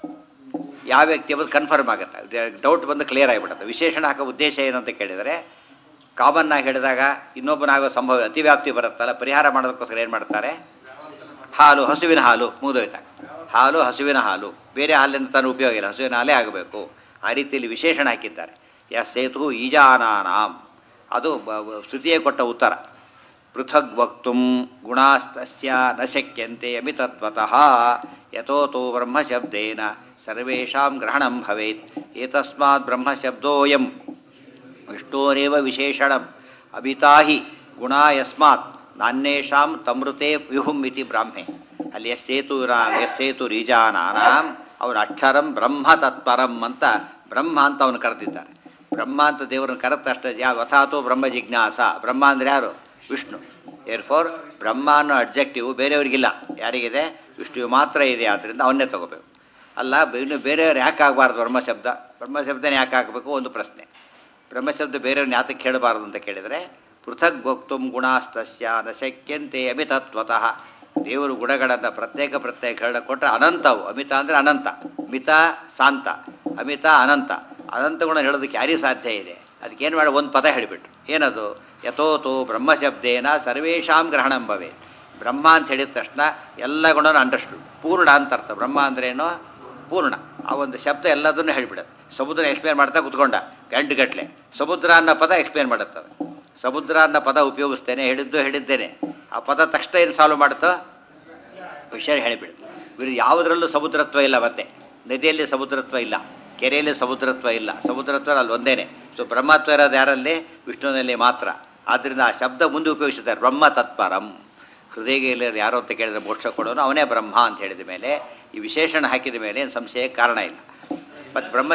Speaker 1: ಯಾವ ವ್ಯಕ್ತಿ ಎಂಬುದು ಕನ್ಫರ್ಮ್ ಆಗುತ್ತೆ ಡೌಟ್ ಬಂದು ಕ್ಲಿಯರ್ ಆಗಿಬಿಡುತ್ತೆ ವಿಶೇಷಣ ಹಾಕೋ ಉದ್ದೇಶ ಏನು ಅಂತ ಕೇಳಿದರೆ ಕಾಮನ್ ಆಗಿ ಹೇಳಿದಾಗ ಇನ್ನೊಬ್ಬನಾಗೋ ಸಂಭವ ಅತಿವ್ಯಾಪ್ತಿ ಬರುತ್ತಲ್ಲ ಪರಿಹಾರ ಮಾಡೋದಕ್ಕೋಸ್ಕರ ಏನು ಮಾಡ್ತಾರೆ ಹಾಲು ಹಸುವಿನ ಹಾಲು ಮುಗಿದೋಯ್ತಾಗ ಹಾಲು ಹಸುವಿನ ಹಾಲು ಬೇರೆ ಹಾಲಿಂದ ತಾನು ಉಪಯೋಗ ಇಲ್ಲ ಹಸುವಿನ ಹಾಲೇ ಆಗಬೇಕು ಆ ರೀತಿಯಲ್ಲಿ ವಿಶೇಷಣ ಹಾಕಿದ್ದಾರೆ ಯ ಸೇತು ಈಜಾನಾನಾಂ ಅದು ಬ- ಬ- ಶ್ರುತಿಯೇ ಕೊಟ್ಟ ಉತ್ತರ ಪೃಥಗ್ ವಕ್ತು ಗುಣಾಸ್ತಸ್ಯ ನ ಶಕ್ಯಂತೆ ಅಮಿತತ್ವತಃ ಯಥೋತೋ ಬ್ರಹ್ಮಶಬ್ದೇನ ಸರ್ವೇಷಾಂ ಗ್ರಹಣಂ ಭವೇತ್ ಏತಸ್ಮಾತ್ ಬ್ರಹ್ಮಶಬ್ದೋಯಂ ವಿಷ್ಣೋರೇವ ವಿಶೇಷಣಂ ಅಭಿತಾಹಿ ಗುಣ ಯಸ್ಮಾತ್ ನಾನ್ಯೇಷಾಂ ತಮೃತೆ ವಿಹುಂ ಇತಿ ಬ್ರಾಹ್ಮೆ ಅಲ್ಲಿ ಎಸ್ಸೇತು ಎಸ್ಸೇತು ರೀಜಾನಾನಾಂ ಅವನ ಅಕ್ಷರಂ ಬ್ರಹ್ಮ ತತ್ಪರಂ ಅಂತ ಬ್ರಹ್ಮ ಅಂತ ಅವನು ಕರೆದಿದ್ದಾರೆ ಬ್ರಹ್ಮ ಅಂತ ದೇವರನ್ನು ಕರೆದ ತಕ್ಷಣ ಯಾವ ಅಥಾತು ಬ್ರಹ್ಮ ಜಿಜ್ಞಾಸ ಬ್ರಹ್ಮ ಅಂದ್ರೆ ಯಾರು ವಿಷ್ಣು ಏರ್ ಫೋರ್ ಬ್ರಹ್ಮ ಅನ್ನೋ ಅಬ್ಜೆಕ್ಟಿವ್ ಬೇರೆಯವರಿಗಿಲ್ಲ ಯಾರಿಗಿದೆ ವಿಷ್ಣುವು ಮಾತ್ರ ಇದೆ ಆದ್ದರಿಂದ ಅವನ್ನೇ ತಗೋಬೇಕು ಅಲ್ಲ ಇನ್ನು ಬೇರೆಯವ್ರು ಯಾಕೆ ಆಗಬಾರ್ದು ಬ್ರಹ್ಮ ಶಬ್ದ ಬ್ರಹ್ಮ ಶಬ್ದನೇ ಯಾಕೆ ಹಾಕಬೇಕು ಒಂದು ಪ್ರಶ್ನೆ ಬ್ರಹ್ಮಶಬ್ದ ಬೇರೆಯವ್ರನ್ನ ಯಾತಕ್ಕೆ ಕೇಳಬಾರದು ಅಂತ ಕೇಳಿದರೆ ಪೃಥಕ್ ಭೋಕ್ತುಂ ಗುಣಾಸ್ತಸ್ಯ ನ ಶಕ್ಯಂತೆ ಅಮಿತತ್ವತಃ ದೇವರು ಗುಣಗಳನ್ನು ಪ್ರತ್ಯೇಕ ಪ್ರತ್ಯೇಕ ಹೇಳ ಕೊಟ್ಟರೆ ಅನಂತವು ಅಮಿತ ಅಂದರೆ ಅನಂತ ಮಿತ ಶಾಂತ ಅಮಿತ ಅನಂತ ಅನಂತ ಗುಣ ಹೇಳೋದಕ್ಕೆ ಯಾರಿಗೆ ಸಾಧ್ಯ ಇದೆ ಅದಕ್ಕೇನು ಮಾಡಿ ಒಂದು ಪದ ಹೇಳಿಬಿಟ್ರು ಏನದು ಯಥೋತೋ ಬ್ರಹ್ಮಶಬ್ದೇನ ಸರ್ವೇಷಾಂ ಗ್ರಹಣಂ ಭವೆ ಬ್ರಹ್ಮ ಅಂತ ಹೇಳಿದ ತಕ್ಷಣ ಎಲ್ಲ ಗುಣನೂ ಅಂಡರ್ಸ್ಟುಡ್ ಪೂರ್ಣ ಅಂತ ಅರ್ಥ ಬ್ರಹ್ಮ ಅಂದ್ರೇನು ಪೂರ್ಣ ಆ ಒಂದು ಶಬ್ದ ಎಲ್ಲದನ್ನು ಹೇಳಿಬಿಡುತ್ತೆ ಸಮುದ್ರ ಎಕ್ಸ್ಪ್ಲೇನ್ ಮಾಡ್ತಾ ಕುತ್ಕೊಂಡ ಗಂಟುಗಟ್ಟಲೆ ಸಮುದ್ರ ಅನ್ನೋ ಪದ ಎಕ್ಸ್ಪ್ಲೇನ್ ಮಾಡುತ್ತದೆ ಸಮುದ್ರ ಅನ್ನೋ ಪದ ಉಪಯೋಗಿಸ್ತೇನೆ ಹೇಳಿದ್ದು ಹೇಳಿದ್ದೇನೆ ಆ ಪದ ತಕ್ಷಣ ಏನು ಸಾಲ್ವ್ ಮಾಡುತ್ತೋ ವಿಷಯ ಹೇಳಿಬಿಡು ಇವರು ಯಾವುದರಲ್ಲೂ ಸಮುದ್ರತ್ವ ಇಲ್ಲ ಮತ್ತೆ ನದಿಯಲ್ಲಿ ಸಮುದ್ರತ್ವ ಇಲ್ಲ ಕೆರೆಯಲ್ಲಿ ಸಮುದ್ರತ್ವ ಇಲ್ಲ ಸಮುದ್ರತ್ವ ಅಲ್ಲಿ ಒಂದೇನೆ ಸೊ ಬ್ರಹ್ಮತ್ವ ಇರೋದು ಯಾರಲ್ಲಿ ವಿಷ್ಣುವಿನಲ್ಲಿ ಮಾತ್ರ ಆದ್ದರಿಂದ ಆ ಶಬ್ದ ಮುಂದೆ ಉಪಯೋಗಿಸುತ್ತಾರೆ ಬ್ರಹ್ಮ ತತ್ಪರಂ ಹೃದಯ ಯಾರು ಅಂತ ಕೇಳಿದ್ರೆ ಮೋಕ್ಷ ಕೊಡೋನು ಅವನೇ ಬ್ರಹ್ಮ ಅಂತ ಹೇಳಿದ ಮೇಲೆ ಈ ವಿಶೇಷಣ ಹಾಕಿದ ಮೇಲೆ ಏನು ಸಂಶಯ ಕಾರಣ ಇಲ್ಲ ಮತ್ತು ಬ್ರಹ್ಮ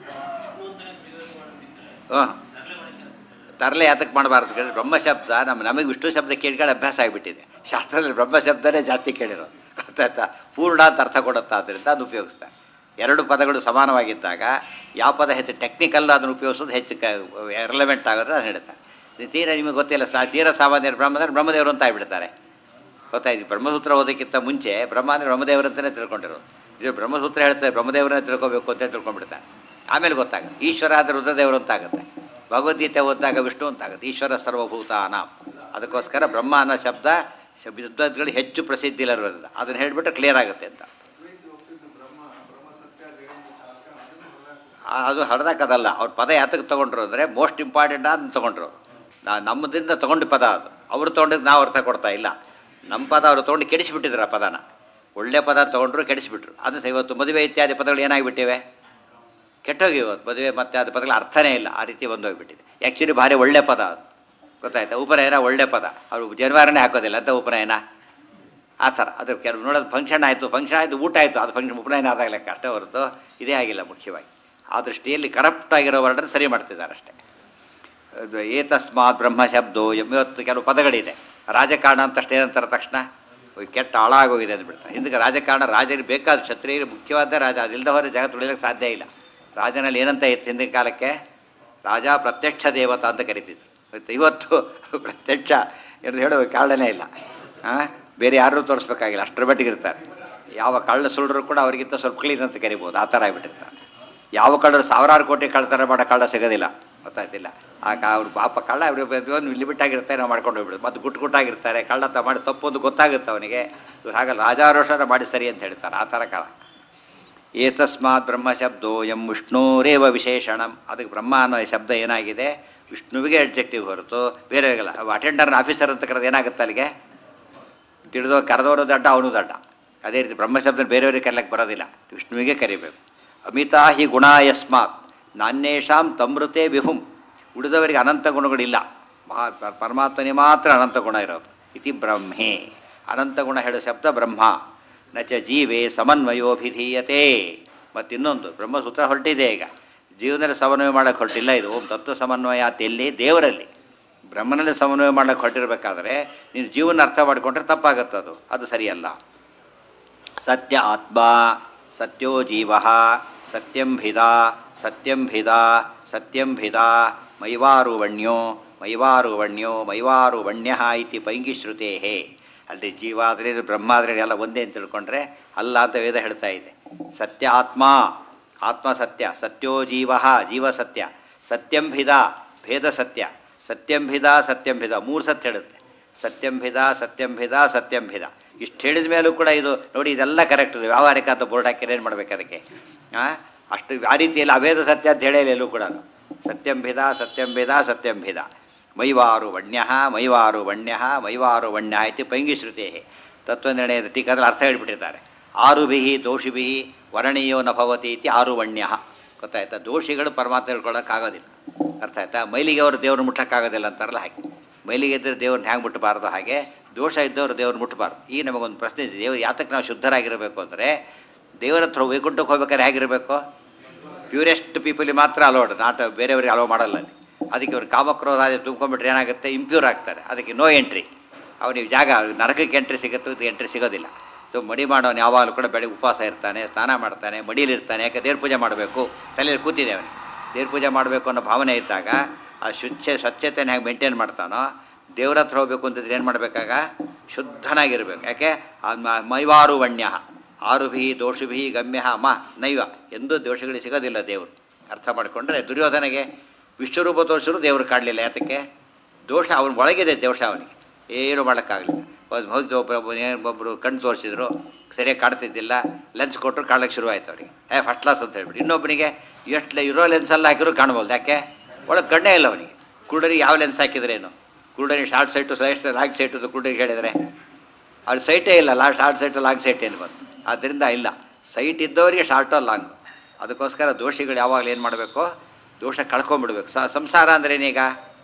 Speaker 1: ಹಾಂ ತರಲೆ ಯಾತಕ್ಕೆ ಮಾಡಬಾರ್ದು ಕೇಳಿದ್ರೆ ಬ್ರಹ್ಮ ಶಬ್ದ ನಮ್ಮ ನಮಗೆ ವಿಷ್ಣು ಶಬ್ದ ಕೇಳ್ಕೊಂಡು ಅಭ್ಯಾಸ ಆಗಿಬಿಟ್ಟಿದೆ ಶಾಸ್ತ್ರದಲ್ಲಿ ಬ್ರಹ್ಮ ಶಬ್ದನೇ ಜಾಸ್ತಿ ಕೇಳಿರೋದು ಗೊತ್ತಾಯ್ತಾ ಪೂರ್ಣ ಅಂತ ಅರ್ಥ ಕೊಡುತ್ತಾ ಆದ್ದರಿಂದ ಅದು ಉಪಯೋಗಿಸ್ತಾರೆ ಎರಡು ಪದಗಳು ಸಮಾನವಾಗಿದ್ದಾಗ ಯಾವ ಪದ ಹೆಚ್ಚು ಟೆಕ್ನಿಕಲ್ ಅದನ್ನು ಉಪಯೋಗಿಸೋದು ಹೆಚ್ಚು ಕ ರೆಲೆವೆಂಟ್ ಆಗೋದು ಅದನ್ನು ಹೇಳ್ತಾರೆ ಇದು ತೀರಾ ನಿಮಗೆ ಗೊತ್ತಿಲ್ಲ ಸಾ ತೀರಾ ಸಾಮಾನ್ಯರು ಬ್ರಹ್ಮ ಅಂದ್ರೆ ಬ್ರಹ್ಮದೇವರು ಅಂತ ಆಗ್ಬಿಡ್ತಾರೆ ಗೊತ್ತಾಯ್ತು ಬ್ರಹ್ಮಸೂತ್ರ ಓದೋಕ್ಕಿಂತ ಮುಂಚೆ ಬ್ರಹ್ಮ ಅಂದರೆ ಬ್ರಹ್ಮದೇವರು ಅಂತಲೇ ತಿಳ್ಕೊಂಡಿರೋದು ಇದು ಬ್ರಹ್ಮಸೂತ್ರ ಹೇಳ್ತಾರೆ ಬ್ರಹ್ಮದೇವರನ್ನೇ ತಿಳ್ಕೊಬೇಕು ಅಂತ ತಿಳ್ಕೊಂಡ್ಬಿಡ್ತಾರೆ ಆಮೇಲೆ ಗೊತ್ತಾಗುತ್ತೆ ಈಶ್ವರ ಆದರೆ ರುದ್ರದೇವರು ಅಂತ ಆಗುತ್ತೆ ಭಗವದ್ಗೀತೆ ಓದಿದಾಗ ವಿಷ್ಣು ಅಂತ ಆಗುತ್ತೆ ಈಶ್ವರ ಸರ್ವಭೂತ ಅನಾಂ ಅದಕ್ಕೋಸ್ಕರ ಬ್ರಹ್ಮ ಅನ್ನೋ ಶಬ್ದ ಶಬ್ದಗಳು ಹೆಚ್ಚು ಪ್ರಸಿದ್ಧಿ ಇರೋದ್ರಿಂದ ಅದನ್ನು ಹೇಳಿಬಿಟ್ರೆ ಕ್ಲಿಯರ್ ಆಗುತ್ತೆ ಅಂತ ಆ- ಅದು ಹಡ್ದಾಕದಲ್ಲ ಅವ್ರ ಪದ ಯಾತಕ್ಕೆ ತೊಗೊಂಡ್ರು ಅಂದರೆ ಮೋಸ್ಟ್ ಇಂಪಾರ್ಟೆಂಟ್ ಅದನ್ನ ತೊಗೊಂಡ್ರು ನಾ ನಮ್ಮದಿಂದ ತೊಗೊಂಡು ಪದ ಅದು ಅವ್ರು ತೊಗೊಂಡಿದ್ದು ನಾವು ಅರ್ಥ ಕೊಡ್ತಾ ಇಲ್ಲ ನಮ್ಮ ಪದ ಅವರು ತೊಗೊಂಡು ಕೆಡಿಸಿಬಿಟ್ಟಿದ್ರು ಆ ಪದನ ಒಳ್ಳೆ ಪದ ತೊಗೊಂಡ್ರು ಕೆಡಿಸಿಬಿಟ್ರು ಅದು ಸ ಇವತ್ತು ಮದುವೆ ಇತ್ಯಾದಿ ಪದಗಳು ಏನಾಗಿಬಿಟ್ಟಿವೆ ಕೆಟ್ಟೋಗಿ ಇವತ್ತು ಮದುವೆ ಮತ್ತೆ ಅದು ಪದಗಳ ಅರ್ಥನೇ ಇಲ್ಲ ಆ ರೀತಿ ಬಂದೋಗ್ಬಿಟ್ಟಿದೆ ಆ್ಯಕ್ಚುಲಿ ಭಾರಿ ಒಳ್ಳೆ ಪದ ಅದು ಗೊತ್ತಾಯ್ತಾ ಉಪನಯನ ಒಳ್ಳೆ ಪದ ಅವರು ಜನವಾರನೇ ಹಾಕೋದಿಲ್ಲ ಅಂತ ಉಪನಯನ ಆ ಥರ ಅದ್ರ ಕೆಲವು ನೋಡೋದು ಫಂಕ್ಷನ್ ಆಯಿತು ಫಂಕ್ಷನ್ ಆಯಿತು ಊಟ ಆಯಿತು ಅದು ಫಂಕ್ಷನ್ ಉಪನಯನ ಆದಾಗ ಲೆಕ್ಕ ಅಷ್ಟೇ ಹೊರತು ಇದೇ ಆಗಿಲ್ಲ ಮುಖ್ಯವಾಗಿ ಆ ದೃಷ್ಟಿಯಲ್ಲಿ ಕರಪ್ಟ್ ಆಗಿರೋ ವರ್ಡನ್ನು ಸರಿ ಮಾಡ್ತಿದ್ದಾರೆ ಅಷ್ಟೇ ಅದು ಏತಸ್ಮಾತ್ ಬ್ರಹ್ಮ ಶಬ್ದೋ ಎಂ- ಇವತ್ತು ಕೆಲವು ಪದಗಳಿದೆ ರಾಜಕಾರಣ ಅಂತ ಅಷ್ಟೇ ಏನಂತಾರೆ ತಕ್ಷಣ ಓಯ್ ಕೆಟ್ಟ ಹಾಳಾಗೋಗಿದೆ ಅಂದ್ಬಿಡ್ತಾರೆ ಹಿಂದಕ್ಕೆ ರಾಜಕಾರಣ ರಾಜರಿಗೆ ಬೇಕಾದ ಕ್ಷತ್ರಿಯರಿಗೆ ಮುಖ್ಯವಾದ ರಾಜ ಅದಿಲ್ಲದ ಹೊರ ಜಗತ್ತು ಉಳಿಯೋಕ್ಕೆ ಸಾಧ್ಯ ಇಲ್ಲ ರಾಜನಲ್ಲಿ ಏನಂತ ಇತ್ತು ಹಿಂದಿನ ಕಾಲಕ್ಕೆ ರಾಜ ಪ್ರತ್ಯಕ್ಷ ದೇವತಾ ಅಂತ ಕರಿತಿದ್ರು ಮತ್ತು ಇವತ್ತು ಪ್ರತ್ಯಕ್ಷ ಎಂದು ಹೇಳೋ ಕಾರಣನೇ ಇಲ್ಲ ಆ? ಬೇರೆ ಯಾರೂ ತೋರಿಸ್ಬೇಕಾಗಿಲ್ಲ ಅಷ್ಟರ ಮಟ್ಟಿಗೆ ಇರ್ತಾರೆ ಯಾವ ಕಳ್ಳ ಸುಳ್ಳರು ಕೂಡ ಅವರಿಗಿಂತ ಸ್ವಲ್ಪ ಕ್ಲೀನ್ ಅಂತ ಕರಿಬೋದು ಆ ಥರ ಆಗಿಬಿಟ್ಟಿರ್ತಾರೆ ಯಾವ ಕಳ್ಳರು ಸಾವಿರಾರು ಕೋಟಿ ಕಳ್ತನ ಮಾಡೋ ಕಳ್ಳ ಸಿಗೋದಿಲ್ಲ ಗೊತ್ತಾಯ್ತಿಲ್ಲ ಆ ಕ ಅವ್ರು ಪಾಪ ಕಳ್ಳ ಅವರು ಒಂದು ಲಿಮಿಟ್ ಆಗಿರ್ತಾರೆ ನಾವು ಮಾಡ್ಕೊಂಡು ಹೋಗ್ಬಿಡೋದು ಮತ್ತು ಗುಟ್ಟು ಗುಟ್ಟಾಗಿರ್ತಾರೆ ಕಳ್ಳತ ಮಾಡಿ ತಪ್ಪೊಂದು ಗೊತ್ತಾಗುತ್ತೆ ಅವನಿಗೆ ಇವ್ರು ಹಾಗಲ್ಲ ರಾಜಾರೋಷಣ ಮಾಡಿ ಸರಿ ಅಂತ ಹೇಳ್ತಾರೆ ಆ ಥರ ಕಾಲ ಏತಸ್ಮಾತ್ ಬ್ರಹ್ಮ ಶಬ್ದೋ ಎಂ ವಿಷ್ಣುರೇವ ವಿಶೇಷಣಂ ಅದಕ್ಕೆ ಬ್ರಹ್ಮ ಅನ್ನೋ ಶಬ್ದ ಏನಾಗಿದೆ ವಿಷ್ಣುವಿಗೆ ಅಬ್ಜೆಕ್ಟಿವ್ ಹೊರತು ಬೇರೆಯವರಿಗಲ್ಲ ಅಟೆಂಡರ್ನ ಆಫೀಸರ್ ಅಂತ ಕರೆದು ಏನಾಗುತ್ತೆ ಅಲ್ಲಿಗೆ ತಿಳಿದೋ ಕರೆದವರು ದಡ್ಡ ಅವನು ದಡ್ಡ ಅದೇ ರೀತಿ ಬ್ರಹ್ಮಶಬ್ದ ಬೇರೆಯವರಿಗೆ ಕರೆಯಕ್ಕೆ ಬರೋದಿಲ್ಲ ವಿಷ್ಣುವಿಗೆ ಕರಿಬೇಕು ಅಮಿತಾ ಹಿ ಗುಣ ಯಸ್ಮಾತ್ ನಾನ್ಯೇಷಾಂ ತಮೃತೆ ವಿಹುಂ ಉಳಿದವರಿಗೆ ಅನಂತ ಗುಣಗಳಿಲ್ಲ ಮಹಾ ಪ- ಪರಮಾತ್ಮನೇ ಮಾತ್ರ ಅನಂತ ಗುಣ ಇರೋದು ಇತಿ ಬ್ರಹ್ಮೇ ಅನಂತ ಗುಣ ಹೇಳೋ ಶಬ್ದ ಬ್ರಹ್ಮ ನ ಚ ಜೀವೇ ಸಮನ್ವಯೋಭಿಧೀಯತೆ ಮತ್ತಿನ್ನೊಂದು ಬ್ರಹ್ಮಸೂತ್ರ ಹೊರಟಿದೆ ಈಗ ಜೀವನದಲ್ಲಿ ಸಮನ್ವಯ ಮಾಡೋಕ್ಕೆ ಹೊರಟಿಲ್ಲ ಇದು ಓಂ ತತ್ವ ಸಮನ್ವಯ ಅಂತ ಎಲ್ಲಿ ದೇವರಲ್ಲಿ ಬ್ರಹ್ಮನಲ್ಲಿ ಸಮನ್ವಯ ಮಾಡೋಕ್ಕೆ ಹೊರಟಿರ್ಬೇಕಾದ್ರೆ ನೀನು ಜೀವನ ಅರ್ಥ ಮಾಡಿಕೊಂಡ್ರೆ ತಪ್ಪಾಗುತ್ತೆ ಅದು ಅದು ಸರಿಯಲ್ಲ ಸತ್ಯ ಆತ್ಮ ಸತ್ಯೋ ಜೀವ ಸತ್ಯಂಭಿದ ಸತ್ಯಂಭಿದ ಸತ್ಯಂಭಿದ ಮೈವಾರುವಣ್ಯೋ ಮೈವಾರುವಣ್ಯೋ ಮೈವಾರುವಣ್ಯ ಇತಿ ಪೈಂಗಿಶ್ರುತೇ ಅಲ್ಲಿ ಜೀವ ಆದರೆ ಬ್ರಹ್ಮ ಆದರೆ ಎಲ್ಲ ಒಂದೇ ಅಂತ ತಿಳ್ಕೊಂಡ್ರೆ ಅಲ್ಲ ಅಂತ ವೇದ ಹೇಳ್ತಾ ಇದೆ ಸತ್ಯ ಆತ್ಮ ಆತ್ಮ ಸತ್ಯ ಸತ್ಯೋ ಜೀವ ಜೀವ ಸತ್ಯ ಸತ್ಯಂಭಿದ ಭೇದ ಸತ್ಯ ಸತ್ಯಂಭಿದ ಸತ್ಯಂಭಿದ ಮೂರು ಸತ್ಯ ಹೇಳುತ್ತೆ ಸತ್ಯಂಭಿದ ಸತ್ಯಂಭಿದ ಸತ್ಯಂಭಿದ ಇಷ್ಟು ಹೇಳಿದ ಮೇಲೂ ಕೂಡ ಇದು ನೋಡಿ ಇದೆಲ್ಲ ಕರೆಕ್ಟ್ ಇದೆ ವ್ಯಾವಹಾರಿಕ ಅಂತ ಬೋರ್ಡ್ ಹಾಕಿದ್ರೆ ಏನು ಮಾಡ್ಬೇಕು ಅದಕ್ಕೆ ಆ? ಅಷ್ಟು ಆ ರೀತಿಯಲ್ಲಿ ಅಭೇದ ಸತ್ಯ ಅಂತ ಹೇಳೇ ಇಲ್ಲ ಎಲ್ಲೂ ಕೂಡ ಸತ್ಯಂಭಿದ ಸತ್ಯಂಭಿದ ಸತ್ಯಂಭಿದ ಮೈವಾರು ವಣ್ಯ ಮೈವಾರು ವಣ್ಯ ಮೈವಾರು ವಣ್ಯ ಇತಿ ಪೈಂಗಿಶ್ರುತೇ ತತ್ವನಿರ್ಣಯದ ಟೀಕಾದಲ್ಲಿ ಅರ್ಥ ಹೇಳ್ಬಿಟ್ಟಿದ್ದಾರೆ ಆರುಭಿ ದೋಷಿಭಿ ವರ್ಣೀಯೋ ನ ಭವತಿ ಇತಿ ಆರು ವಣ್ಯ ಗೊತ್ತಾಯ್ತಾ ದೋಷಿಗಳು ಪರಮಾತ್ಮ ಹೇಳ್ಕೊಳ್ಳೋಕ್ಕಾಗೋದಿಲ್ಲ ಅರ್ಥ ಆಯ್ತಾ ಮೈಲಿಗೆ ಅವರು ದೇವ್ರು ಮುಟ್ಟಕ್ಕಾಗೋದಿಲ್ಲ ಅಂತಾರಲ್ಲ ಹಾಗೆ ಮೈಲಿಗೆ ಇದ್ದರೆ ದೇವ್ರನ್ನ ಹ್ಯಾಂಗೆ ಮುಟ್ಟಬಾರ್ದು ಹಾಗೆ ದೋಷ ಇದ್ದವರು ದೇವ್ರು ಮುಟ್ಟಬಾರ್ದು ಈ ನಮಗೊಂದು ಪ್ರಶ್ನೆ ಇದೆ ದೇವ್ರು ಯಾತಕ್ಕೆ ನಾವು ಶುದ್ಧರಾಗಿರಬೇಕು ಅಂದರೆ ದೇವರ ಹತ್ರ ವೈಕುಂಠಕ್ಕೆ ಹೋಗ್ಬೇಕಾದ್ರೆ ಹೇಗಿರಬೇಕು ಪ್ಯೂರೆಸ್ಟ್ ಪೀಪಲಿಗೆ ಮಾತ್ರ ಅಲೋಡ್ ನಾಟ್ ಬೇರೆಯವ್ರಿಗೆ ಅಲೋ ಮಾಡಲ್ಲ ಅಲ್ಲಿ ಅದಕ್ಕೆ ಅವ್ರು ಕಾಮಕ್ರೋಧ ಅದು ತುಂಬ್ಕೊಂಡ್ಬಿಟ್ರೆ ಏನಾಗುತ್ತೆ ಇಂಪ್ಯೂರ್ ಆಗ್ತಾರೆ ಅದಕ್ಕೆ ನೋ ಎಂಟ್ರಿ ಅವನಿಗೆ ಜಾಗ ನರಕಕ್ಕೆ ಎಂಟ್ರಿ ಸಿಗುತ್ತೆ ಇದು ಎಂಟ್ರಿ ಸಿಗೋದಿಲ್ಲ ಸೊ ಮಡಿ ಮಾಡೋನು ಯಾವಾಗಲೂ ಕೂಡ ಬೆಳಗ್ಗೆ ಉಪವಾಸ ಇರ್ತಾನೆ ಸ್ನಾನ ಮಾಡ್ತಾನೆ ಮಡಿಲಿರ್ತಾನೆ ಯಾಕೆ ದೇವ್ರ ಪೂಜೆ ಮಾಡಬೇಕು ತಲೆಯಲ್ಲಿ ಕೂತಿದೆ ಅವನಿಗೆ ದೇವ್ರ ಪೂಜೆ ಮಾಡಬೇಕು ಅನ್ನೋ ಭಾವನೆ ಇದ್ದಾಗ ಆ ಶುಚ್ಛ ಸ್ವಚ್ಛತೆನ ಹೇಗೆ ಮೇಂಟೈನ್ ಮಾಡ್ತಾನೋ ದೇವ್ರ ಹತ್ರ ಹೋಗ್ಬೇಕು ಅಂತಂದ್ರೆ ಏನು ಮಾಡಬೇಕಾಗ ಶುದ್ಧನಾಗಿರ್ಬೇಕು ಯಾಕೆ ಆ ಮ- ಮೈವಾರು ವಣ್ಯ ಆರುಭಿ ದೋಷಿಭಿ ಗಮ್ಯ ಮ ನೈವ ಎಂದೂ ದೋಷಗಳಿಗೆ ಸಿಗೋದಿಲ್ಲ ದೇವರು ಅರ್ಥ ಮಾಡಿಕೊಂಡ್ರೆ ದುರ್ಯೋಧನೆಗೆ ವಿಶ್ವರೂಪ ತೋರಿಸಿದ್ರು ದೇವರು ಕಾಡಲಿಲ್ಲ ಯಾತಕ್ಕೆ ದೋಷ ಅವನ ಒಳಗಿದೆ ದೋಷ ಅವನಿಗೆ ಏನು ಮಾಡೋಕ್ಕಾಗಲಿಲ್ಲ ಒಂದು ಹೋಗಿ ಒಬ್ಬರು ಒಬ್ಬರು ಕಣ್ಣು ತೋರಿಸಿದ್ರು ಸರಿಯಾಗಿ ಕಾಡ್ತಿದ್ದಿಲ್ಲ ಲೆನ್ಸ್ ಕೊಟ್ಟರು ಕಾಣಕ್ಕೆ ಶುರುವಾಯ್ತು ಅವರಿಗೆ ಏ ಫಸ್ಟ್ ಕ್ಲಾಸ್ ಅಂತ ಹೇಳ್ಬಿಟ್ಟು ಇನ್ನೊಬ್ಬನಿಗೆ ಎಷ್ಟು ಇರೋ ಲೆನ್ಸಲ್ಲ ಹಾಕಿದ್ರು ಕಾಣ್ಬೋದು ಯಾಕೆ ಒಳಗೆ ಕಣ್ಣೇ ಇಲ್ಲ ಅವನಿಗೆ ಕುರುಡರಿಗೆ ಯಾವ ಲೆನ್ಸ್ ಹಾಕಿದ್ರೇನು ಕುರುಡರಿಗೆ short sight sight long sight ಕುರುಡರಿಗೆ ಹೇಳಿದರೆ ಅವ್ರ ಸೈಟೇ ಇಲ್ಲ ಲಾ ಶಾರ್ಟ್ ಸೈಟು ಲಾಂಗ್ ಸೈಟ್ ಏನು ಬಂತು ಆದ್ದರಿಂದ ಇಲ್ಲ ಸೈಟ್ ಇದ್ದವರಿಗೆ ಶಾರ್ಟೋ ಲಾಂಗ್ ಅದಕ್ಕೋಸ್ಕರ ದೋಷಿಗಳು ಯಾವಾಗಲೂ ಏನು ಮಾಡಬೇಕು ದೋಷ ಕಳ್ಕೊಂಬಿಡ್ಬೇಕು ಸ ಸಂಸಾರ ಅಂದ್ರೆ ಏನೀಗ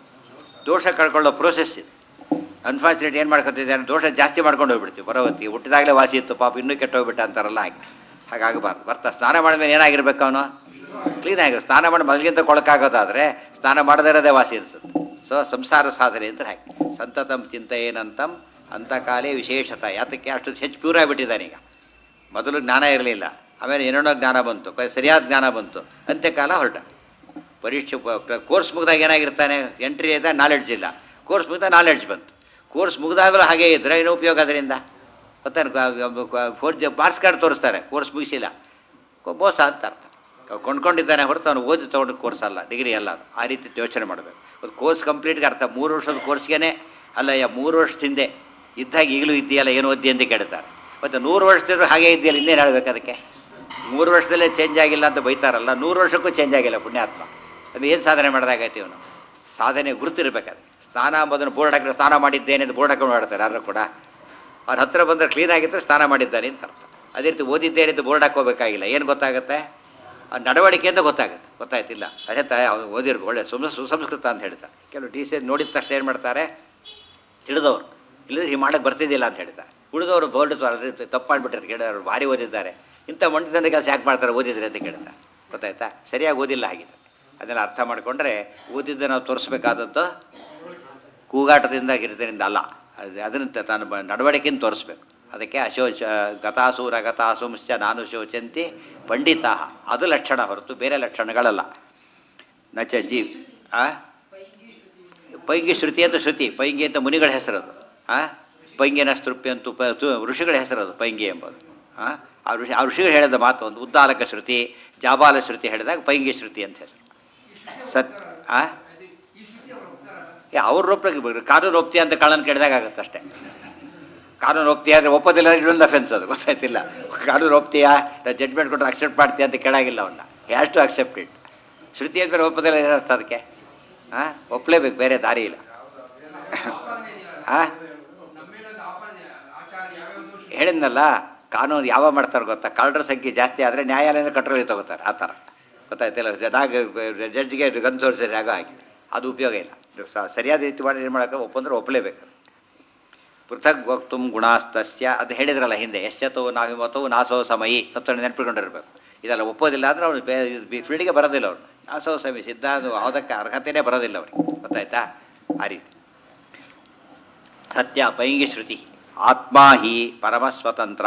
Speaker 1: ದೋಷ ಕಳ್ಕೊಳ್ಳೋ ಪ್ರೋಸೆಸ್ ಇದು ಅನ್ಫಾರ್ಚುನೇಟ್ ಏನು ಮಾಡ್ಕೊತಿದ್ದಾರೆ ದೋಷ ಜಾಸ್ತಿ ಮಾಡ್ಕೊಂಡು ಹೋಗ್ಬಿಡ್ತೀವಿ ಬರೋವತ್ತಿಗೆ ಹುಟ್ಟಿದಾಗಲೇ ವಾಸಿ ಇತ್ತು ಪಾಪ ಇನ್ನೂ ಕೆಟ್ಟೋಗ್ಬಿಟ್ಟ ಅಂತಾರಲ್ಲ ಹಾಗೆ ಹಾಗಾಗಬಾರ್ದು ಬರ್ತಾ ಸ್ನಾನ ಮಾಡಿದ್ಮೇಲೆ ಏನಾಗಿರ್ಬೇಕು ಅವನು ಕ್ಲೀನ್ ಆಗಿರೋ ಸ್ನಾನ ಮಾಡಿ ಮೊದಲಿಗಿಂತ ಕೊಳಕಾಗೋದಾದರೆ ಸ್ನಾನ ಮಾಡದೇ ಇರೋದೇ ವಾಸಿ ಅನಿಸುತ್ತೆ ಸೊ ಸಂಸಾರ ಸಾಧನೆ ಅಂತ ಹಾಕಿ ಸಂತತಂ ಚಿಂತೆಯೇನಂತಂ ಅಂತಕಾಲೇ ವಿಶೇಷತ ಯಾತಕ್ಕೆ ಅಷ್ಟು ಹೆಚ್ಚು ಪ್ಯೂರ್ ಆಗಿಬಿಟ್ಟಿದ್ದಾನೆ ಈಗ ಮೊದಲು ಜ್ಞಾನ ಇರಲಿಲ್ಲ ಆಮೇಲೆ ಏನೇನೋ ಜ್ಞಾನ ಬಂತು ಕ- ಸರಿಯಾದ ಜ್ಞಾನ ಬಂತು ಅಂತ್ಯಕಾಲ ಹೊರಟ ಪರೀಕ್ಷೆ ಕೋರ್ಸ್ ಮುಗಿದಾಗ ಏನಾಗಿರ್ತಾನೆ ಎಂಟ್ರಿ ಇದೆ ನಾಲೆಡ್ಜ್ ಇಲ್ಲ ಕೋರ್ಸ್ ಮುಗಿದ ನಾಲೆಡ್ಜ್ ಬಂತು ಕೋರ್ಸ್ ಮುಗಿದಾಗಲೂ ಹಾಗೆ ಇದ್ರೆ ಏನು ಉಪಯೋಗ ಅದರಿಂದ ಗೊತ್ತಾನೆ ಫೋರ್ ಮಾರ್ಕ್ಸ್ ಕಾರ್ಡ್ ತೋರಿಸ್ತಾರೆ ಕೋರ್ಸ್ ಮುಗಿಸಿಲ್ಲ ಕೊ- ಮೋಸ ಅಂತ ಅರ್ಥ ಅವ್ನು ಕೊಂಡ್ಕೊಂಡಿದ್ದಾನೆ ಹೊರತು ಅವನು ಓದಿ ತೊಗೊಂಡು ಕೋರ್ಸ್ ಅಲ್ಲ ಡಿಗ್ರಿ ಅಲ್ಲ ಅದು ಆ ರೀತಿ ಯೋಚನೆ ಮಾಡಬೇಕು ಒಂದು ಕೋರ್ಸ್ ಕಂಪ್ಲೀಟ್ಗೆ ಅರ್ಥ ಮೂರು ವರ್ಷದ ಕೋರ್ಸ್ಗೆ ಅಲ್ಲಯ್ಯ ಮೂರು ವರ್ಷದ ಹಿಂದೆ ಇದ್ದಾಗ ಈಗಲೂ ಇದೆಯಲ್ಲ ಏನು ಓದಿ ಅಂತ ಕೇಳ್ತಾರೆ ಮತ್ತು ನೂರು ವರ್ಷದಿದ್ರು ಹಾಗೆ ಇದೆಯಲ್ಲ ಇನ್ನೇನು ಹೇಳ್ಬೇಕು ಅದಕ್ಕೆ ಮೂರು ವರ್ಷದಲ್ಲೇ ಚೇಂಜ್ ಆಗಿಲ್ಲ ಅಂತ ಬೈತಾರಲ್ಲ ನೂರು ವರ್ಷಕ್ಕೂ ಚೇಂಜ್ ಆಗಿಲ್ಲ ಪುಣ್ಯಾತ್ಮ ಅದು ಏನು ಸಾಧನೆ ಮಾಡಿದಾಗೈತಿ ಇವನು ಸಾಧನೆ ಗುರುತಿರ್ಬೇಕಾದ್ರೆ ಸ್ನಾನ ಅಂಬೋದನ್ನು ಬೋರ್ಡ್ ಹಾಕಿದ್ರೆ ಸ್ನಾನ ಮಾಡಿದ್ದೇನೆ ಅಂತ ಬೋರ್ಡ್ ಹಾಕೊಂಡು ಮಾಡ್ತಾರೆ ಯಾರು ಕೂಡ ಅವ್ರ ಹತ್ರ ಬಂದರೆ ಕ್ಲೀನ್ ಆಗಿದ್ದರೆ ಸ್ನಾನ ಮಾಡಿದ್ದಾನೆ ಅಂತ ಅರ್ಥ ಅದೇ ರೀತಿ ಓದಿದ್ದೇನೆ ಅಂತ ಬೋರ್ಡ್ ಹಾಕೋಬೇಕಾಗಿಲ್ಲ ಏನು ಗೊತ್ತಾಗುತ್ತೆ ಆ ನಡವಳಿಕೆ ಅಂತ ಗೊತ್ತಾಗುತ್ತೆ ಗೊತ್ತಾಯ್ತಿಲ್ಲ ಅದೇ ತ ಅವ್ನು ಓದಿರ್ಬೇಕು ಒಳ್ಳೆ ಸುಮ ಸುಸಂಸ್ಕೃತ ಅಂತ ಹೇಳ್ತಾರೆ ಕೆಲವು ಡಿ ಸಿ ನೋಡಿದ ತಕ್ಷಣ ಏನು ಮಾಡ್ತಾರೆ ತಿಳಿದವರು ಇಲ್ಲದ್ರೆ ಈ ಮಾಡಕ್ಕೆ ಬರ್ತಿದ್ದಿಲ್ಲ ಅಂತ ಹೇಳ್ತಾರೆ ಉಳಿದವರು ಬೋರ್ಡ್ ತಪ್ಪು ಮಾಡಿಬಿಟ್ರೆ ಕೇಳಿದವರು ಭಾರಿ ಓದಿದ್ದಾರೆ ಇಂಥ ಮಂಡ್ಯದ ಕೆಲಸ ಯಾಕೆ ಮಾಡ್ತಾರೆ ಓದಿದ್ರೆ ಅಂತ ಕೇಳ್ತಾರೆ ಗೊತ್ತಾಯ್ತಾ ಸರಿಯಾಗಿ ಓದಿಲ್ಲ ಹಾಗಿದೆ ಅದನ್ನೆಲ್ಲ ಅರ್ಥ ಮಾಡಿಕೊಂಡ್ರೆ ಓದಿದ್ದ ನಾವು ತೋರಿಸ್ಬೇಕಾದದ್ದು ಕೂಗಾಟದಿಂದ ಗಿರಿತದಿಂದ ಅಲ್ಲ ಅದು ಅದನ್ನು ತಾನು ಬ- ನಡವಳಿಕೆಯಿಂದ ತೋರಿಸ್ಬೇಕು ಅದಕ್ಕೆ ಅಶೋಚ ಗತಾಸೂರ ಗತಾಸುಂಶ್ಚ ನಾನು ಶೋಚಂತಿ ಪಂಡಿತ ಅದು ಲಕ್ಷಣ ಹೊರತು ಬೇರೆ ಲಕ್ಷಣಗಳಲ್ಲ ನಚ ಜೀವ್ ಆ ಪೈಂಗಿ ಶ್ರುತಿ ಅಂತ ಶ್ರುತಿ ಪೈಂಗಿ ಅಂತ ಮುನಿಗಳ ಹೆಸರದು ಆ ಪೈಂಗಿನ ಸ್ತೃಪ್ತಿ ಅಂತೂ ಪ ತು- ಋಷಿಗಳ ಹೆಸರದು ಪೈಂಗಿ ಎಂಬುದು ಆ ಆ ಋಷಿ ಆ ಋಷಿಗಳು ಹೇಳಿದ ಮಾತು ಒಂದು ಉದ್ದಾಲಕ ಶ್ರುತಿ ಜಾಬಾಲ ಶ್ರುತಿ ಹೇಳಿದಾಗ ಪೈಂಗಿ ಶ್ರುತಿ ಅಂತ ಹೆಸರು ಸತ್ ಆ
Speaker 2: ಈ ಶ್ರುತಿ ಅವರು ಒಪ್ತಾರಲ್ಲ
Speaker 1: ಏ ಅವ್ರ ಒಪ್ಪಿಗೆ ಕಾನೂನು ಒಪ್ತಿ ಅಂತ ಕಳ್ಳನ ಕೇಳಿದಾಗ ಆಗುತ್ತೆ ಅಷ್ಟೇ ಕಾನೂನು ಒಪ್ತಿ ಅಂದರೆ ಒಪ್ಪೋದಿಲ್ಲ ಇನ್ನೊಂದು ಅಫೆನ್ಸ್ ಅದು ಗೊತ್ತಾಯ್ತಿಲ್ಲ ಕಾನೂನು ಒಪ್ತೀಯಾ ಜಡ್ಮೆಂಟ್ ಕೊಟ್ಟರೆ ಅಕ್ಸೆಪ್ಟ್ ಮಾಡ್ತೀಯ ಅಂತ ಕೇಳಾಗಿಲ್ಲ ಅವನ್ನ ಹ್ಯಾಸ್ ಟು ಅಕ್ಸೆಪ್ಟ್ ಇಟ್ ಶ್ರುತಿ ಅಂದ್ಮೇಲೆ ಒಪ್ಪೋದಿಲ್ಲ ಏನರ್ಥ ಅದಕ್ಕೆ ಹಾಂ ಒಪ್ಪಲೇಬೇಕು ಬೇರೆ ದಾರಿ ಇಲ್ಲ
Speaker 2: ಆಪಾದನೆ ಇದೆಯಲ್ಲ,
Speaker 1: ಹಾಂ
Speaker 2: ನಮ್ಮ ಮೇಲೊಂದು ಆಪಾದನೆ ಆಚಾರ ಯಾವ್ಯಾವ ದೋಷ
Speaker 1: ಹೇಳಿದ್ನಲ್ಲ ಕಾನೂನು ಯಾವ ಮಾಡ್ತಾರೆ ಗೊತ್ತಾ ಕಳ್ಳರ ಸಂಖ್ಯೆ ಜಾಸ್ತಿ ಆದರೆ ನ್ಯಾಯಾಲಯನ ಕಂಟ್ರೋಲಿಗೆ ತಗೋತಾರೆ ಆ ಥರ ಗೊತ್ತಾಯ್ತಿಲ್ಲ ಜನಾಗ ಜಡ್ಜಿಗೆ ಗನ್ ತೋರಿಸಿದ್ರೆ ಆಗ ಹಾಗೆ ಅದು ಉಪಯೋಗ ಇಲ್ಲ ಸ- ಸರಿಯಾದ ರೀತಿ ಮಾಡಿ ಏನು ಮಾಡೋಕೆ ಒಪ್ಪಂದ್ರೆ ಒಪ್ಪಲೇಬೇಕು ಪೃಥಕ್ ವಕ್ತುಂ ಗುಣಾಸ್ತಸ್ಯ ಅದು ಹೇಳಿದ್ರಲ್ಲ ಹಿಂದೆ ಎಶ್ಚತೋ ನಾವಿಮತೋ ನಾಸೋ ಸಮಯಿ ತತ್ವ ನೆನಪಿಕೊಂಡಿರ್ಬೇಕು ಇದೆಲ್ಲ ಒಪ್ಪೋದಿಲ್ಲ ಅಂದರೆ ಅವ್ನು ಫೀಲ್ಡಿಗೆ ಬರೋದಿಲ್ಲ ಅವ್ನು ಅಸೌ ಸಮಿ ಸಿದ್ಧ ಅದು ಯಾವುದಕ್ಕೆ ಅರ್ಹತೆಯೇ ಬರೋದಿಲ್ಲ ಅವ್ರಿಗೆ ಗೊತ್ತಾಯ್ತಾ ಆ ರೀತಿ ಸತ್ಯ ಪೈಂಗಿ ಶ್ರುತಿ ಆತ್ಮ ಹಿ ಪರಮಸ್ವತಂತ್ರ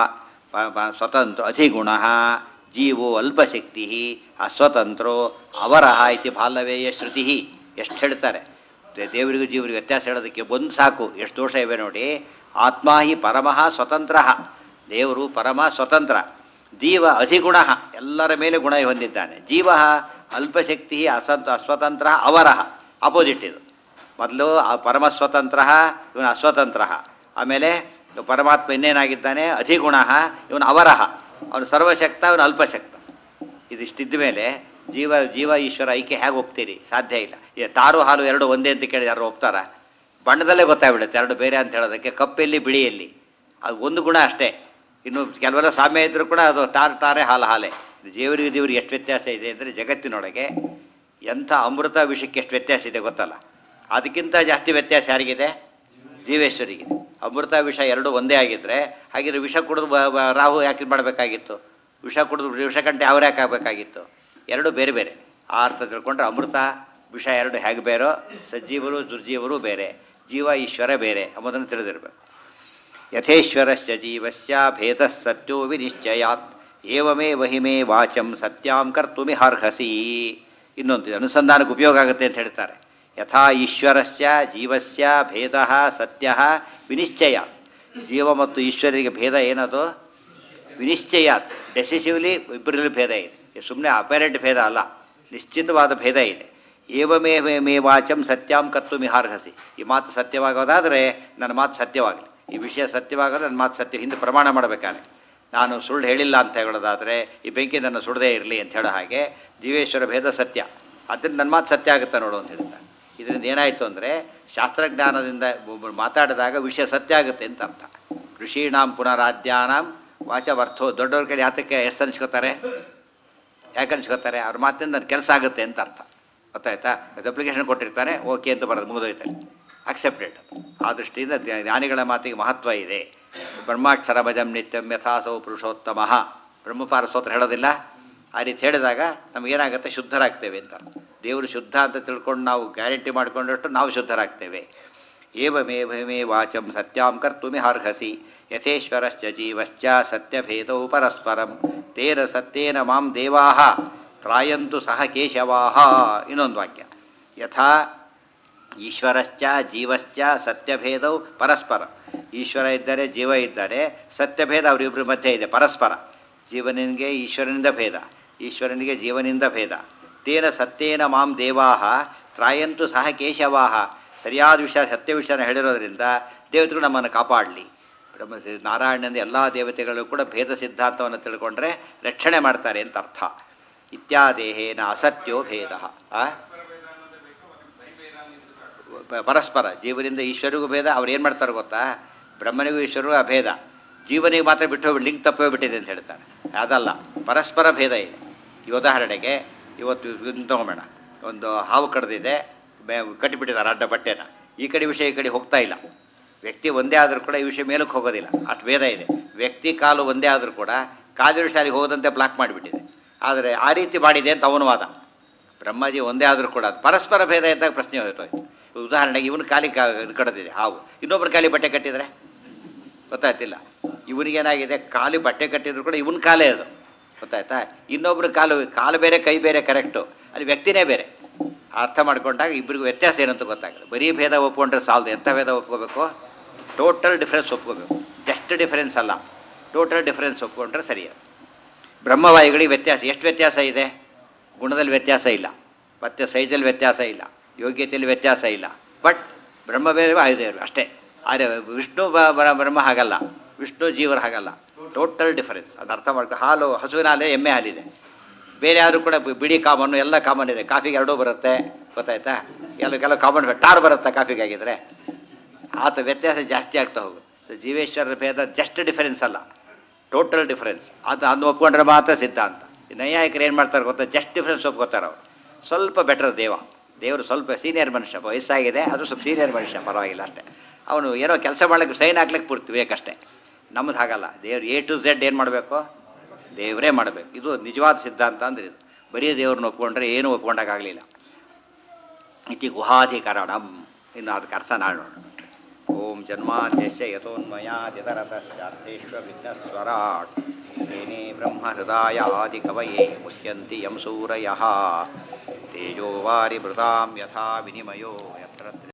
Speaker 1: ಸ್ವತಂತ್ರ ಅಧಿಗುಣ ಜೀವೋ ಅಲ್ಪಶಕ್ತಿ ಅಸ್ವತಂತ್ರೋ ಅವರಹ ಇತಿ ಬಾಲ್ಯವೇಯ ಶ್ರುತಿ ಎಷ್ಟು ಹೇಳ್ತಾರೆ ದೇ- ದೇವರಿಗೂ ಜೀವರಿಗೂ ವ್ಯತ್ಯಾಸ ಹೇಳೋದಕ್ಕೆ ಒಂದು ಸಾಕು ಎಷ್ಟು ದೋಷ ಇವೆ ನೋಡಿ ಆತ್ಮ ಹಿ ಪರಮಃ ಸ್ವತಂತ್ರ ದೇವರು ಪರಮ ಸ್ವತಂತ್ರ ಜೀವ ಅಧಿಗುಣ ಎಲ್ಲರ ಮೇಲೆ ಗುಣ ಹೊಂದಿದ್ದಾನೆ ಜೀವ ಅಲ್ಪಶಕ್ತಿ ಅಸಂತ ಅಸ್ವತಂತ್ರ ಅವರಹ ಅಪೋಸಿಟ್ ಇದು ಮೊದಲು ಆ ಪರಮ ಸ್ವತಂತ್ರ ಇವನು ಅಸ್ವತಂತ್ರ ಆಮೇಲೆ ಇವ ಪರಮಾತ್ಮ ಇನ್ನೇನಾಗಿದ್ದಾನೆ ಅಧಿಗುಣ ಇವನು ಅವರಹ ಅವನು ಸರ್ವಶಕ್ತ ಅವನು ಅಲ್ಪಶಕ್ತ ಇದಿಷ್ಟಿದ್ದ ಮೇಲೆ ಜೀವ ಜೀವ ಈಶ್ವರ ಐಕ್ಯ ಹೇಗೆ ಒಪ್ತೀರಿ ಸಾಧ್ಯ ಇಲ್ಲ ಈ ತಾರು ಹಾಲು ಎರಡು ಒಂದೇ ಅಂತ ಕೇಳಿ ಯಾರು ಒಪ್ತಾರ ಬಣ್ಣದಲ್ಲೇ ಗೊತ್ತಾಗ್ಬಿಡುತ್ತೆ ಎರಡು ಬೇರೆ ಅಂತ ಹೇಳೋದಕ್ಕೆ ಕಪ್ಪೆಲ್ಲಿ ಬಿಳಿಯಲ್ಲಿ ಅದು ಒಂದು ಗುಣ ಅಷ್ಟೇ ಇನ್ನು ಕೆಲವೆಲ್ಲ ಸಾಮ್ಯ ಇದ್ದರೂ ಕೂಡ ಅದು ಟಾರ್ ಟಾರೆ ಹಾಲು ಹಾಲೆ ದೇವರಿಗೆ ದೇವರಿಗೆ ಎಷ್ಟು ವ್ಯತ್ಯಾಸ ಇದೆ ಅಂದರೆ ಜಗತ್ತಿನೊಳಗೆ ಎಂಥ ಅಮೃತ ವಿಷಯಕ್ಕೆ ಎಷ್ಟು ವ್ಯತ್ಯಾಸ ಇದೆ ಗೊತ್ತಲ್ಲ ಅದಕ್ಕಿಂತ ಜಾಸ್ತಿ ವ್ಯತ್ಯಾಸ ಯಾರಿಗಿದೆ ಜೀವೇಶ್ವರಿಗಿದೆ ಅಮೃತ ವಿಷ ಎರಡು ಒಂದೇ ಆಗಿದ್ರೆ ಹಾಗಿದ್ರೆ ವಿಷ ಕುಡಿದು ಬ- ಬ- ರಾಹು ಯಾಕೆ ಮಾಡಬೇಕಾಗಿತ್ತು ವಿಷ ಕುಡಿದು ವಿಷಕಂಠೆ ಅವ್ರು ಯಾಕೆ ಆಗಬೇಕಾಗಿತ್ತು ಎರಡು ಬೇರೆ ಬೇರೆ ಆ ಅರ್ಥ ತಿಳ್ಕೊಂಡ್ರೆ ಅಮೃತ ವಿಷ ಎರಡು ಹೇಗೆ ಬೇರೋ ಸಜ್ಜೀವರು ದುರ್ಜೀವರು ಬೇರೆ ಜೀವ ಈಶ್ವರ ಬೇರೆ ಎಂಬುದನ್ನು ತಿಳಿದಿರಬೇಕು ಯಥೇಶ್ವರಸ್ಯ ಜೀವಸ್ಯ ಭೇದ ಸತ್ಯೋ ವಿನಿಶ್ಚಯಾತ್ ಏವಮೇ ವಹಿಮೇ ವಾಚಂ ಸತ್ಯಾಂ ಕರ್ತುಮಿಹಾರ್ಹಸಿ ಇನ್ನೊಂದು ಇದು ಅನುಸಂಧಾನಕ್ಕೆ ಉಪಯೋಗ ಆಗುತ್ತೆ ಅಂತ ಹೇಳ್ತಾರೆ ಯಥಾ ಈಶ್ವರಸ್ಯ ಜೀವಸ್ಯ ಭೇದ ಸತ್ಯ ವಿನಿಶ್ಚಯ ಜೀವ ಮತ್ತು ಈಶ್ವರಿಗೆ ಭೇದ ಏನದು ವಿನಿಶ್ಚಯಾತ್ ಡೆಸಿಸಿವ್ಲಿ ಇಬ್ಬರಲ್ಲಿ ಭೇದ ಇದೆ ಸುಮ್ಮನೆ ಅಪೇರೆಂಟ್ ಭೇದ ಅಲ್ಲ ನಿಶ್ಚಿತವಾದ ಭೇದ ಇದೆ ಏವಮೇ ಮೇ ವಾಚಂ ಸತ್ಯಾಂ ಕರ್ತು ಮಿಹಾರ್ಹಸಿ ಈ ಮಾತು ಸತ್ಯವಾಗೋದಾದರೆ ನನ್ನ ಮಾತು ಸತ್ಯವಾಗಲಿ ಈ ವಿಷಯ ಸತ್ಯವಾಗೋದು ನನ್ನ ಮಾತು ಸತ್ಯ ಹಿಂದೆ ಪ್ರಮಾಣ ಮಾಡಬೇಕಾದ್ರೆ ನಾನು ಸುಳ್ಳು ಹೇಳಿಲ್ಲ ಅಂತ ಹೇಳೋದಾದರೆ ಈ ಬೆಂಕಿ ನನ್ನ ಸುಡದೇ ಇರಲಿ ಅಂತ ಹೇಳೋ ಹಾಗೆ ಜೀವೇಶ್ವರ ಭೇದ ಸತ್ಯ ಅದರಿಂದ ನನ್ನ ಮಾತು ಸತ್ಯ ಆಗುತ್ತೆ ನೋಡು ಅಂತ ಹೇಳ್ತಾರೆ ಇದರಿಂದ ಏನಾಯಿತು ಅಂದರೆ ಶಾಸ್ತ್ರಜ್ಞಾನದಿಂದ ಒಬ್ಬರು ಮಾತಾಡಿದಾಗ ವಿಷಯ ಸತ್ಯ ಆಗುತ್ತೆ ಅಂತ ಅರ್ಥ ಋಷೀಣಾಂ ಪುನರಾದ್ಯಾನಾಂ ವಾಚವರ್ಥೋ ದೊಡ್ಡವ್ರ ಕಡೆ ಯಾತಕ್ಕೆ ಎಷ್ಟು ಅನ್ಸ್ಕೋತಾರೆ ಯಾಕೆ ಅನ್ಸ್ಕೋತಾರೆ ಅವ್ರ ಮಾತಿಂದ ನನ್ನ ಕೆಲಸ ಆಗುತ್ತೆ ಅಂತ ಅರ್ಥ ಗೊತ್ತಾಯ್ತಾ ಅದು ಅಪ್ಲಿಕೇಶನ್ ಕೊಟ್ಟಿರ್ತಾನೆ ಓಕೆ ಅಂತ ಬರೋದು ಮುಗಿದೋಯ್ತಾರೆ ಅಕ್ಸೆಪ್ಟೆಡ್ ಆ ದೃಷ್ಟಿಯಿಂದ ಜ್ಞಾ- ಜ್ಞಾನಿಗಳ ಮಾತಿಗೆ ಮಹತ್ವ ಇದೆ ಬ್ರಹ್ಮಾಕ್ಷರ ಭಜಂ ನಿತ್ಯಂ ಯಥಾಸೌ ಪುರುಷೋತ್ತಮ ಬ್ರಹ್ಮಪಾರ ಸ್ತೋತ್ರ ಹೇಳೋದಿಲ್ಲ ಆ ರೀತಿ ಹೇಳಿದಾಗ ನಮಗೇನಾಗುತ್ತೆ ಶುದ್ಧರಾಗ್ತೇವೆ ಅಂತ ದೇವರು ಶುದ್ಧ ಅಂತ ತಿಳ್ಕೊಂಡು ನಾವು ಗ್ಯಾರಂಟಿ ಮಾಡಿಕೊಂಡಷ್ಟು ನಾವು ಶುದ್ಧರಾಗ್ತೇವೆ ಏವಮೇವಮೇ ವಾಚಂ ಸತ್ಯಾಂ ಕರ್ತುಮಿಹಾರ್ಹಸಿ ಯಥೇಶ್ವರಶ್ಚ ಜೀವಶ್ಚ ಸತ್ಯಭೇದೌ ಪರಸ್ಪರಂ ತೇನ ಸತ್ಯೇನ ಮಾಂ ದೇವಾಹ ತ್ರಾಯಂತು ಸಹ ಕೇಶವಾಹ ಇನ್ನೊಂದು ವಾಕ್ಯ ಯಥಾ ಈಶ್ವರಶ್ಚ ಜೀವಶ್ಚ ಸತ್ಯಭೇದವು ಪರಸ್ಪರ ಈಶ್ವರ ಇದ್ದಾರೆ ಜೀವ ಇದ್ದಾರೆ ಸತ್ಯಭೇದ ಅವರಿಬ್ಬರ ಮಧ್ಯೆ ಇದೆ ಪರಸ್ಪರ ಜೀವನಿಗೆ ಈಶ್ವರನಿಂದ ಭೇದ ಈಶ್ವರನಿಗೆ ಜೀವನಿಂದ ಭೇದ ತೇನ ಸತ್ಯೇನ ಮಾಂ ದೇವಾಹ ತ್ರಾಯಂತು ಸಹ ಕೇಶವಾಹ ಸರಿಯಾದ ವಿಷಯ ಸತ್ಯ ವಿಷಯನ ಹೇಳಿರೋದ್ರಿಂದ ದೇವತೆಗಳು ನಮ್ಮನ್ನು ಕಾಪಾಡಲಿ ಬ್ರಹ್ಮ ನಾರಾಯಣನಿಂದ ಎಲ್ಲ ದೇವತೆಗಳು ಕೂಡ ಭೇದ ಸಿದ್ಧಾಂತವನ್ನು ತಿಳ್ಕೊಂಡ್ರೆ ರಕ್ಷಣೆ ಮಾಡ್ತಾರೆ ಅಂತ ಅರ್ಥ ಇತ್ಯಾದೇಹೇನ ಅಸತ್ಯೋ ಭೇದ ಆ ಪ- ಪರಸ್ಪರ ಜೀವನಿಂದ ಈಶ್ವರಿಗೂ ಭೇದ ಅವ್ರು ಏನು ಮಾಡ್ತಾರೆ ಗೊತ್ತಾ ಬ್ರಹ್ಮನಿಗೂ ಈಶ್ವರಿಗೂ ಅಭೇದ ಜೀವನಿಗೆ ಮಾತ್ರ ಬಿಟ್ಟು ಹೋಗ್ಬಿಟ್ಟು ಲಿಂಕ್ ತಪ್ಪೋಗ್ಬಿಟ್ಟಿದೆ ಅಂತ ಹೇಳ್ತಾರೆ ಅದಲ್ಲ ಪರಸ್ಪರ ಭೇದ ಇದೆ ಈ ಉದಾಹರಣೆಗೆ ಇವತ್ತು ಇದನ್ನ ತಗೊಂಬೇಡ ಒಂದು ಹಾವು ಕಡ್ದಿದೆ ಬೆ ಕಟ್ಟಿಬಿಟ್ಟಿದ್ದಾರೆ ಅಡ್ಡ ಬಟ್ಟೆನ ಈ ಕಡೆ ವಿಷಯ ಈ ಕಡೆ ಹೋಗ್ತಾ ಇಲ್ಲ ವ್ಯಕ್ತಿ ಒಂದೇ ಆದರೂ ಕೂಡ ಈ ವಿಷಯ ಮೇಲಕ್ಕೆ ಹೋಗೋದಿಲ್ಲ ಅಷ್ಟು ಭೇದ ಇದೆ ವ್ಯಕ್ತಿ ಕಾಲು ಒಂದೇ ಆದರೂ ಕೂಡ ಕಾಲಿನ ಶಾಲೆಗೆ ಹೋದಂತೆ ಬ್ಲಾಕ್ ಮಾಡಿಬಿಟ್ಟಿದೆ ಆದರೆ ಆ ರೀತಿ ಮಾಡಿದೆ ಅಂತ ಅವನ ವಾದ ಬ್ರಹ್ಮಾಜಿ ಒಂದೇ ಆದರೂ ಕೂಡ ಅದು ಪರಸ್ಪರ ಭೇದ ಇದ್ದಾಗ ಪ್ರಶ್ನೆ ಹೋಯ್ತು ಉದಾಹರಣೆಗೆ ಇವನು ಕಾಲಿ ಕಾ ಇದು ಕಡ್ದಿದೆ ಹಾವು ಇನ್ನೊಬ್ಬರು ಕಾಲಿ ಬಟ್ಟೆ ಕಟ್ಟಿದರೆ ಗೊತ್ತಾಯ್ತಿಲ್ಲ ಇವನಿಗೇನಾಗಿದೆ ಕಾಲಿ ಬಟ್ಟೆ ಕಟ್ಟಿದ್ರು ಕೂಡ ಇವನ ಕಾಲೇ ಅದು ಗೊತ್ತಾಯ್ತಾ ಇನ್ನೊಬ್ರು ಕಾಲು ಕಾಲು ಬೇರೆ ಕೈ ಬೇರೆ ಕರೆಕ್ಟು ಅಲ್ಲಿ ವ್ಯಕ್ತಿನೇ ಬೇರೆ ಅರ್ಥ ಮಾಡ್ಕೊಂಡಾಗ ಇಬ್ಬರಿಗೂ ವ್ಯತ್ಯಾಸ ಏನಂತ ಗೊತ್ತಾಗಲ್ಲ ಬರೀ ಭೇದ ಒಪ್ಕೊಂಡ್ರೆ ಸಾಲದು ಎಂಥ ಭೇದ ಒಪ್ಕೋಬೇಕು ಟೋಟಲ್ ಡಿಫ್ರೆನ್ಸ್ ಒಪ್ಕೋಬೇಕು ಜಸ್ಟ್ ಡಿಫರೆನ್ಸ್ ಅಲ್ಲ ಟೋಟಲ್ ಡಿಫರೆನ್ಸ್ ಒಪ್ಕೊಂಡ್ರೆ ಸರಿಯಾದ ಬ್ರಹ್ಮವಾಯುಗಳಿಗೆ ವ್ಯತ್ಯಾಸ ಎಷ್ಟು ವ್ಯತ್ಯಾಸ ಇದೆ ಗುಣದಲ್ಲಿ ವ್ಯತ್ಯಾಸ ಇಲ್ಲ ಮತ್ತು ಸೈಜಲ್ಲಿ ವ್ಯತ್ಯಾಸ ಇಲ್ಲ ಯೋಗ್ಯತೆಯಲ್ಲಿ ವ್ಯತ್ಯಾಸ ಇಲ್ಲ ಬಟ್ ಬ್ರಹ್ಮ ಬೇರೆ ವಾಯುದೇವರು ಅಷ್ಟೇ ಆದರೆ ವಿಷ್ಣು ಬ- ಬ- ಬ್ರಹ್ಮ ಹಾಗಲ್ಲ ವಿಷ್ಣು ಜೀವರ ಹಾಗಲ್ಲ ಟೋಟಲ್ ಡಿಫರೆನ್ಸ್ ಅದು ಅರ್ಥ ಮಾಡ್ಕೊ ಹಾಲು ಹಸುವಿನ ಹಾಲೇ ಎಮ್ಮೆ ಹಾಲಿದೆ ಬೇರೆ ಯಾರು ಕೂಡ ಬಿ- ಬಿಳಿ ಕಾಮನ್ನು ಎಲ್ಲ ಕಾಮನ್ ಇದೆ ಕಾಫಿಗೆ ಎರಡೂ ಬರುತ್ತೆ ಗೊತ್ತಾಯ್ತಾ ಎಲ್ಲ ಕೆಲವು ಕಾಮನ್ ಟಾರ್ ಬರುತ್ತಾ ಕಾಫಿಗೆ ಆಗಿದ್ರೆ ಆತ ವ್ಯತ್ಯಾಸ ಜಾಸ್ತಿ ಆಗ್ತಾ ಹೋಗುತ್ತೆ ಸೊ ಜೀವೇಶ್ವರರ ಭೇದ ಜಸ್ಟ್ ಡಿಫರೆನ್ಸ್ ಅಲ್ಲ ಟೋಟಲ್ ಡಿಫರೆನ್ಸ್ ಅದು ಅದನ್ನು ಒಪ್ಕೊಂಡ್ರೆ ಮಾತ್ರ ಸಿದ್ಧಾಂತ ಈ ನೈಯಾಯಿಕರು ಏನು ಮಾಡ್ತಾರೆ ಗೊತ್ತಾ ಜಸ್ಟ್ ಡಿಫರೆನ್ಸ್ ಒಪ್ಕೋತಾರೆ ಅವರು ಸ್ವಲ್ಪ ಬೆಟರ್ ದೇವ ದೇವರು ಸ್ವಲ್ಪ ಸೀನಿಯರ್ ಮನುಷ್ಯ ವಯಸ್ಸಾಗಿದೆ ಅದು ಸ್ವಲ್ಪ ಸೀನಿಯರ್ ಮನುಷ್ಯ ಪರವಾಗಿಲ್ಲ ಅಷ್ಟೇ ಅವನು ಏನೋ ಕೆಲಸ ಮಾಡ್ಲಿಕ್ಕೆ ಸೈನ್ ಹಾಕ್ಲಿಕ್ಕೆ ಪೂರ್ತಿ ಬೇಕಷ್ಟೇ ನಮ್ಮದು ಹಾಗಲ್ಲ ದೇವ್ರು ಎ ಟು ಝೆಡ್ ಏನು ಮಾಡಬೇಕು ದೇವರೇ ಮಾಡಬೇಕು ಇದು ನಿಜವಾದ ಸಿದ್ಧಾಂತ ಅಂದ್ರೆ ಇದು ಬರೀ ದೇವ್ರನ್ನ ಒಪ್ಕೊಂಡ್ರೆ ಏನೂ ಒಪ್ಕೊಂಡಾಗಲಿಲ್ಲ ಇತಿ ಗುಹಾಧಿಕರಣಂ ಇನ್ನು ಅದಕ್ಕೆ ಅರ್ಥ ನಾಡೋಣ ಓಂ ಜನ್ಮಾದ್ಯಶ್ಚ ಯಥೋನ್ಮಯಾದಿತರತಶ್ಚಾರ್ಥೇಶ್ವ ವಿಘ್ನಸ್ವರಾಟ್ ಏನೇ ಬ್ರಹ್ಮ ಹೃದಯ ಆದಿ ಕವಯೇ ಮುಹ್ಯಂತಿ ಯಂ ಸೂರಯಃ ತೇಜೋವಾರಿ ಮೃತಾಂ ಯಥಾ ವಿನಿಮಯೋ ಯತ್ರ